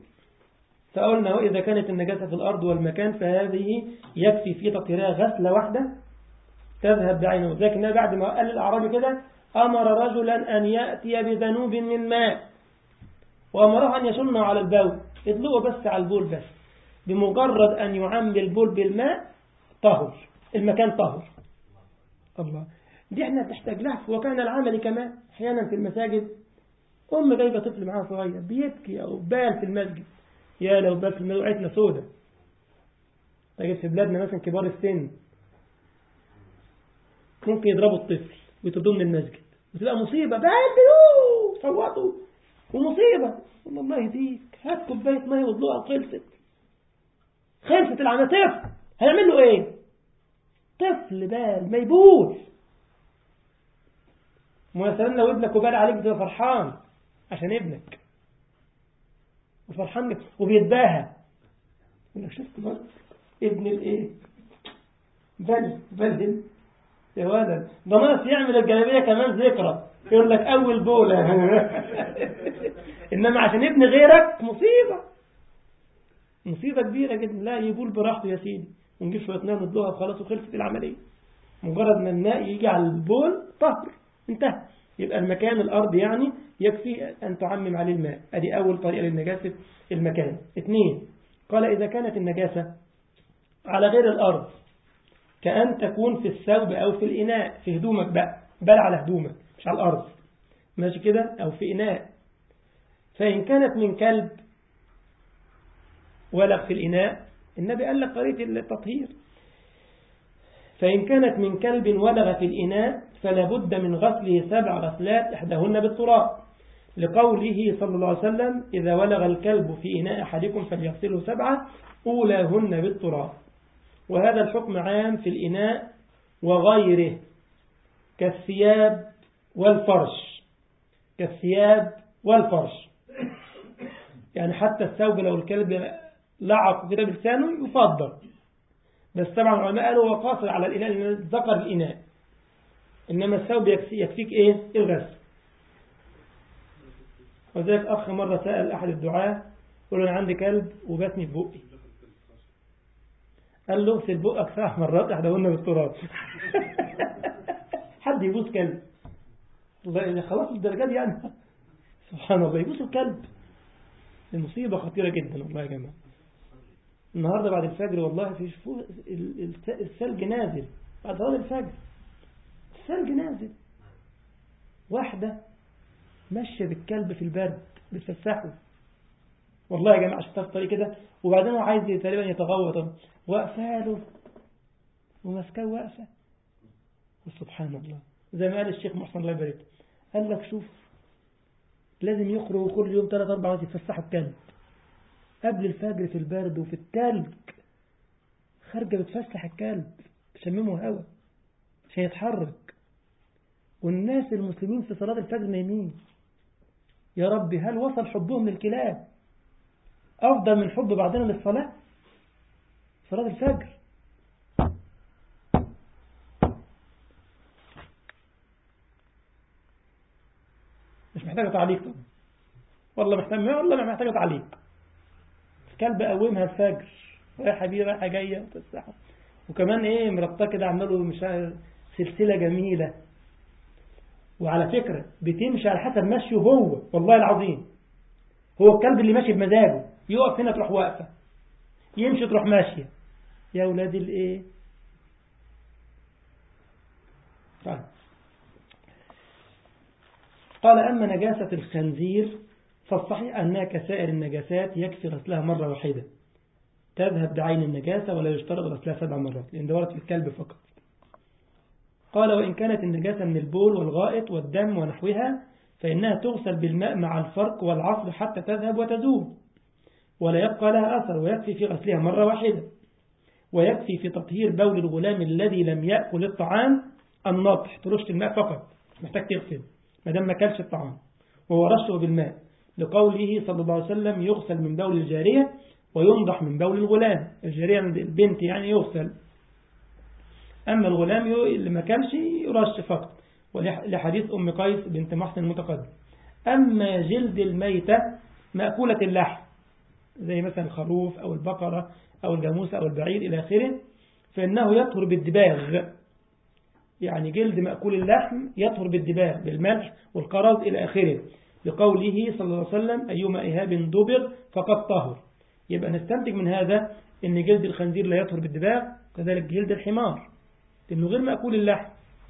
فقلنا إذا كانت النجاسة في الأرض والمكان فهذه يكفي في تطهيرها غسلة واحدة تذهب بعينه لكن بعد ما قال الأعرابي كده أمر رجلا أن يأتي بذنوب من ماء وأمره أن يشن على البول يدلقه بس على البول بس بمجرد أن يعمل البول بالماء طهر المكان طهر الله دي احنا بنحتاج لها وكان العمل كمان احيانا في المساجد أم جايبة طفل معاها صغير بيبكي أو بال في المسجد يا لو بال في المسجد وقعتنا سودة تجد في بلادنا مثلا كبار السن ممكن يضربوا الطفل ويطردوه من المسجد وتبقى مصيبة بلوا صوتوا ومصيبة والله الله يهديك هات كوباية مية واطلقها خلصت خلصت العمى طفل هيعمل له ايه طفل بال ميبوس مثلا لو ابنك وبال عليك بتبقى فرحان عشان ابنك وفرحان وبيتباهى يقول لك شفت بس ابن الايه بل بل يا ولد ده ناقص يعمل الجلابيه كمان ذكرى يقول لك اول بوله انما عشان ابن غيرك مصيبه مصيبه كبيره جدا لا يبول براحته يا سيدي ونجيب شويه ميه ندلوها وخلاص وخلصت العمليه مجرد ما الماء يجي على البول طهر انتهى يبقى المكان الأرض يعني يكفي أن تعمم عليه الماء أدي أول طريقة للنجاسة المكان اثنين قال إذا كانت النجاسة على غير الأرض كأن تكون في الثوب أو في الإناء في هدومك بقى بل على هدومك مش على الأرض ماشي كده أو في إناء فإن كانت من كلب ولغ في الإناء النبي قال لك قرية التطهير فإن كانت من كلب ولغ في الإناء فلا بد من غسله سبع غسلات إحداهن بالتراب لقوله صلى الله عليه وسلم إذا ولغ الكلب في إناء أحدكم فليغسله سبعة أولاهن بالتراب وهذا الحكم عام في الإناء وغيره كالثياب والفرش كالثياب والفرش يعني حتى الثوب لو الكلب لعق كده بلسانه يفضل بس طبعا العلماء قالوا هو قاصر على الإناء لأن ذكر الإناء إنما الثوب يكفيك إيه الغسل وذلك أخ مرة سأل أحد الدعاة قال له أنا عندي كلب وباتني في بقي قال له اغسل بقك سبع مرات احدهن بالتراب حد يبوس كلب والله خلاص الدرجات دي يعني سبحان الله يبوس الكلب المصيبة خطيرة جدا والله يا جماعة النهاردة بعد الفجر والله في شفوه الثلج نازل بعد صلاة الفجر الثلج نازل واحدة ماشية بالكلب في البرد بتفسحه والله يا جماعة شفتها في طريق كده وبعدين هو عايز تقريبا يتغوط واقفة له وماسكاه واقفة وسبحان الله زي ما قال الشيخ محسن الله يبارك قال لك شوف لازم يخرجوا كل يوم ثلاث أربع مرات يتفسحوا الكلب قبل الفجر في البرد وفي التلج خارجة بتفسح الكلب تشممه هوا عشان يتحرك والناس المسلمين في صلاة الفجر نايمين يا ربي هل وصل حبهم للكلاب أفضل من حب بعضنا للصلاة صلاة الفجر مش محتاجة تعليق طبعا والله محتاج والله ما محتاجة تعليق الكلب قومها الفجر رايحة بيه رايحة جاية وتسحب وكمان ايه مربطاه كده عماله مش سلسلة جميلة وعلى فكرة بتمشي على حسب مشيه هو والله العظيم هو الكلب اللي ماشي بمزاجه يقف هنا تروح واقفة يمشي تروح ماشية يا ولاد الايه طيب قال أما نجاسة الخنزير فالصحيح أنها كسائر النجاسات يكفي غسلها مرة واحدة تذهب بعين النجاسة ولا يشترط غسلها سبع مرات لأن دورت في الكلب فقط قال وإن كانت النجاسة من البول والغائط والدم ونحوها فإنها تغسل بالماء مع الفرق والعصر حتى تذهب وتزول ولا يبقى لها أثر ويكفي في غسلها مرة واحدة ويكفي في تطهير بول الغلام الذي لم يأكل الطعام النطح ترش الماء فقط محتاج تغسل ما دام ما كلش الطعام وهو رشه بالماء لقوله صلى الله عليه وسلم يغسل من بول الجارية وينضح من بول الغلام الجارية عند البنت يعني يغسل أما الغلام اللي ما كانش يرش فقط ولحديث أم قيس بنت محسن المتقدم أما جلد الميتة مأكولة اللحم زي مثلا الخروف أو البقرة أو الجاموسة أو البعير إلى آخره فإنه يطهر بالدباغ يعني جلد مأكول اللحم يطهر بالدباغ بالملح والقرض إلى آخره لقوله صلى الله عليه وسلم أيما إهاب دبغ فقد طهر يبقى نستنتج من هذا أن جلد الخنزير لا يطهر بالدباغ كذلك جلد الحمار لأنه غير مأكول اللحم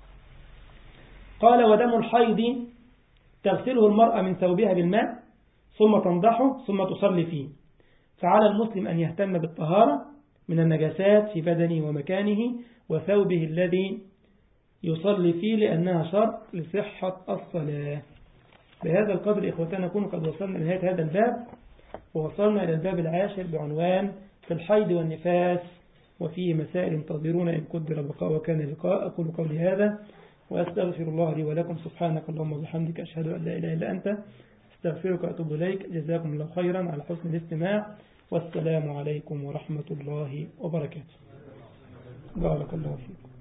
قال ودم الحيض تغسله المرأة من ثوبها بالماء ثم تنضحه ثم تصلي فيه فعلى المسلم أن يهتم بالطهارة من النجاسات في بدنه ومكانه وثوبه الذي يصلي فيه لأنها شرط لصحة الصلاة بهذا القدر إخوتنا نكون قد وصلنا لنهاية هذا الباب ووصلنا إلى الباب العاشر بعنوان في الحيض والنفاس وفيه مسائل انتظرون إن قدر بقاء وكان لقاء أقول قولي هذا وأستغفر الله لي ولكم سبحانك اللهم وبحمدك أشهد أن لا إله إلا أنت استغفرك وأتوب إليك جزاكم الله خيرا على حسن الاستماع والسلام عليكم ورحمة الله وبركاته بارك الله فيكم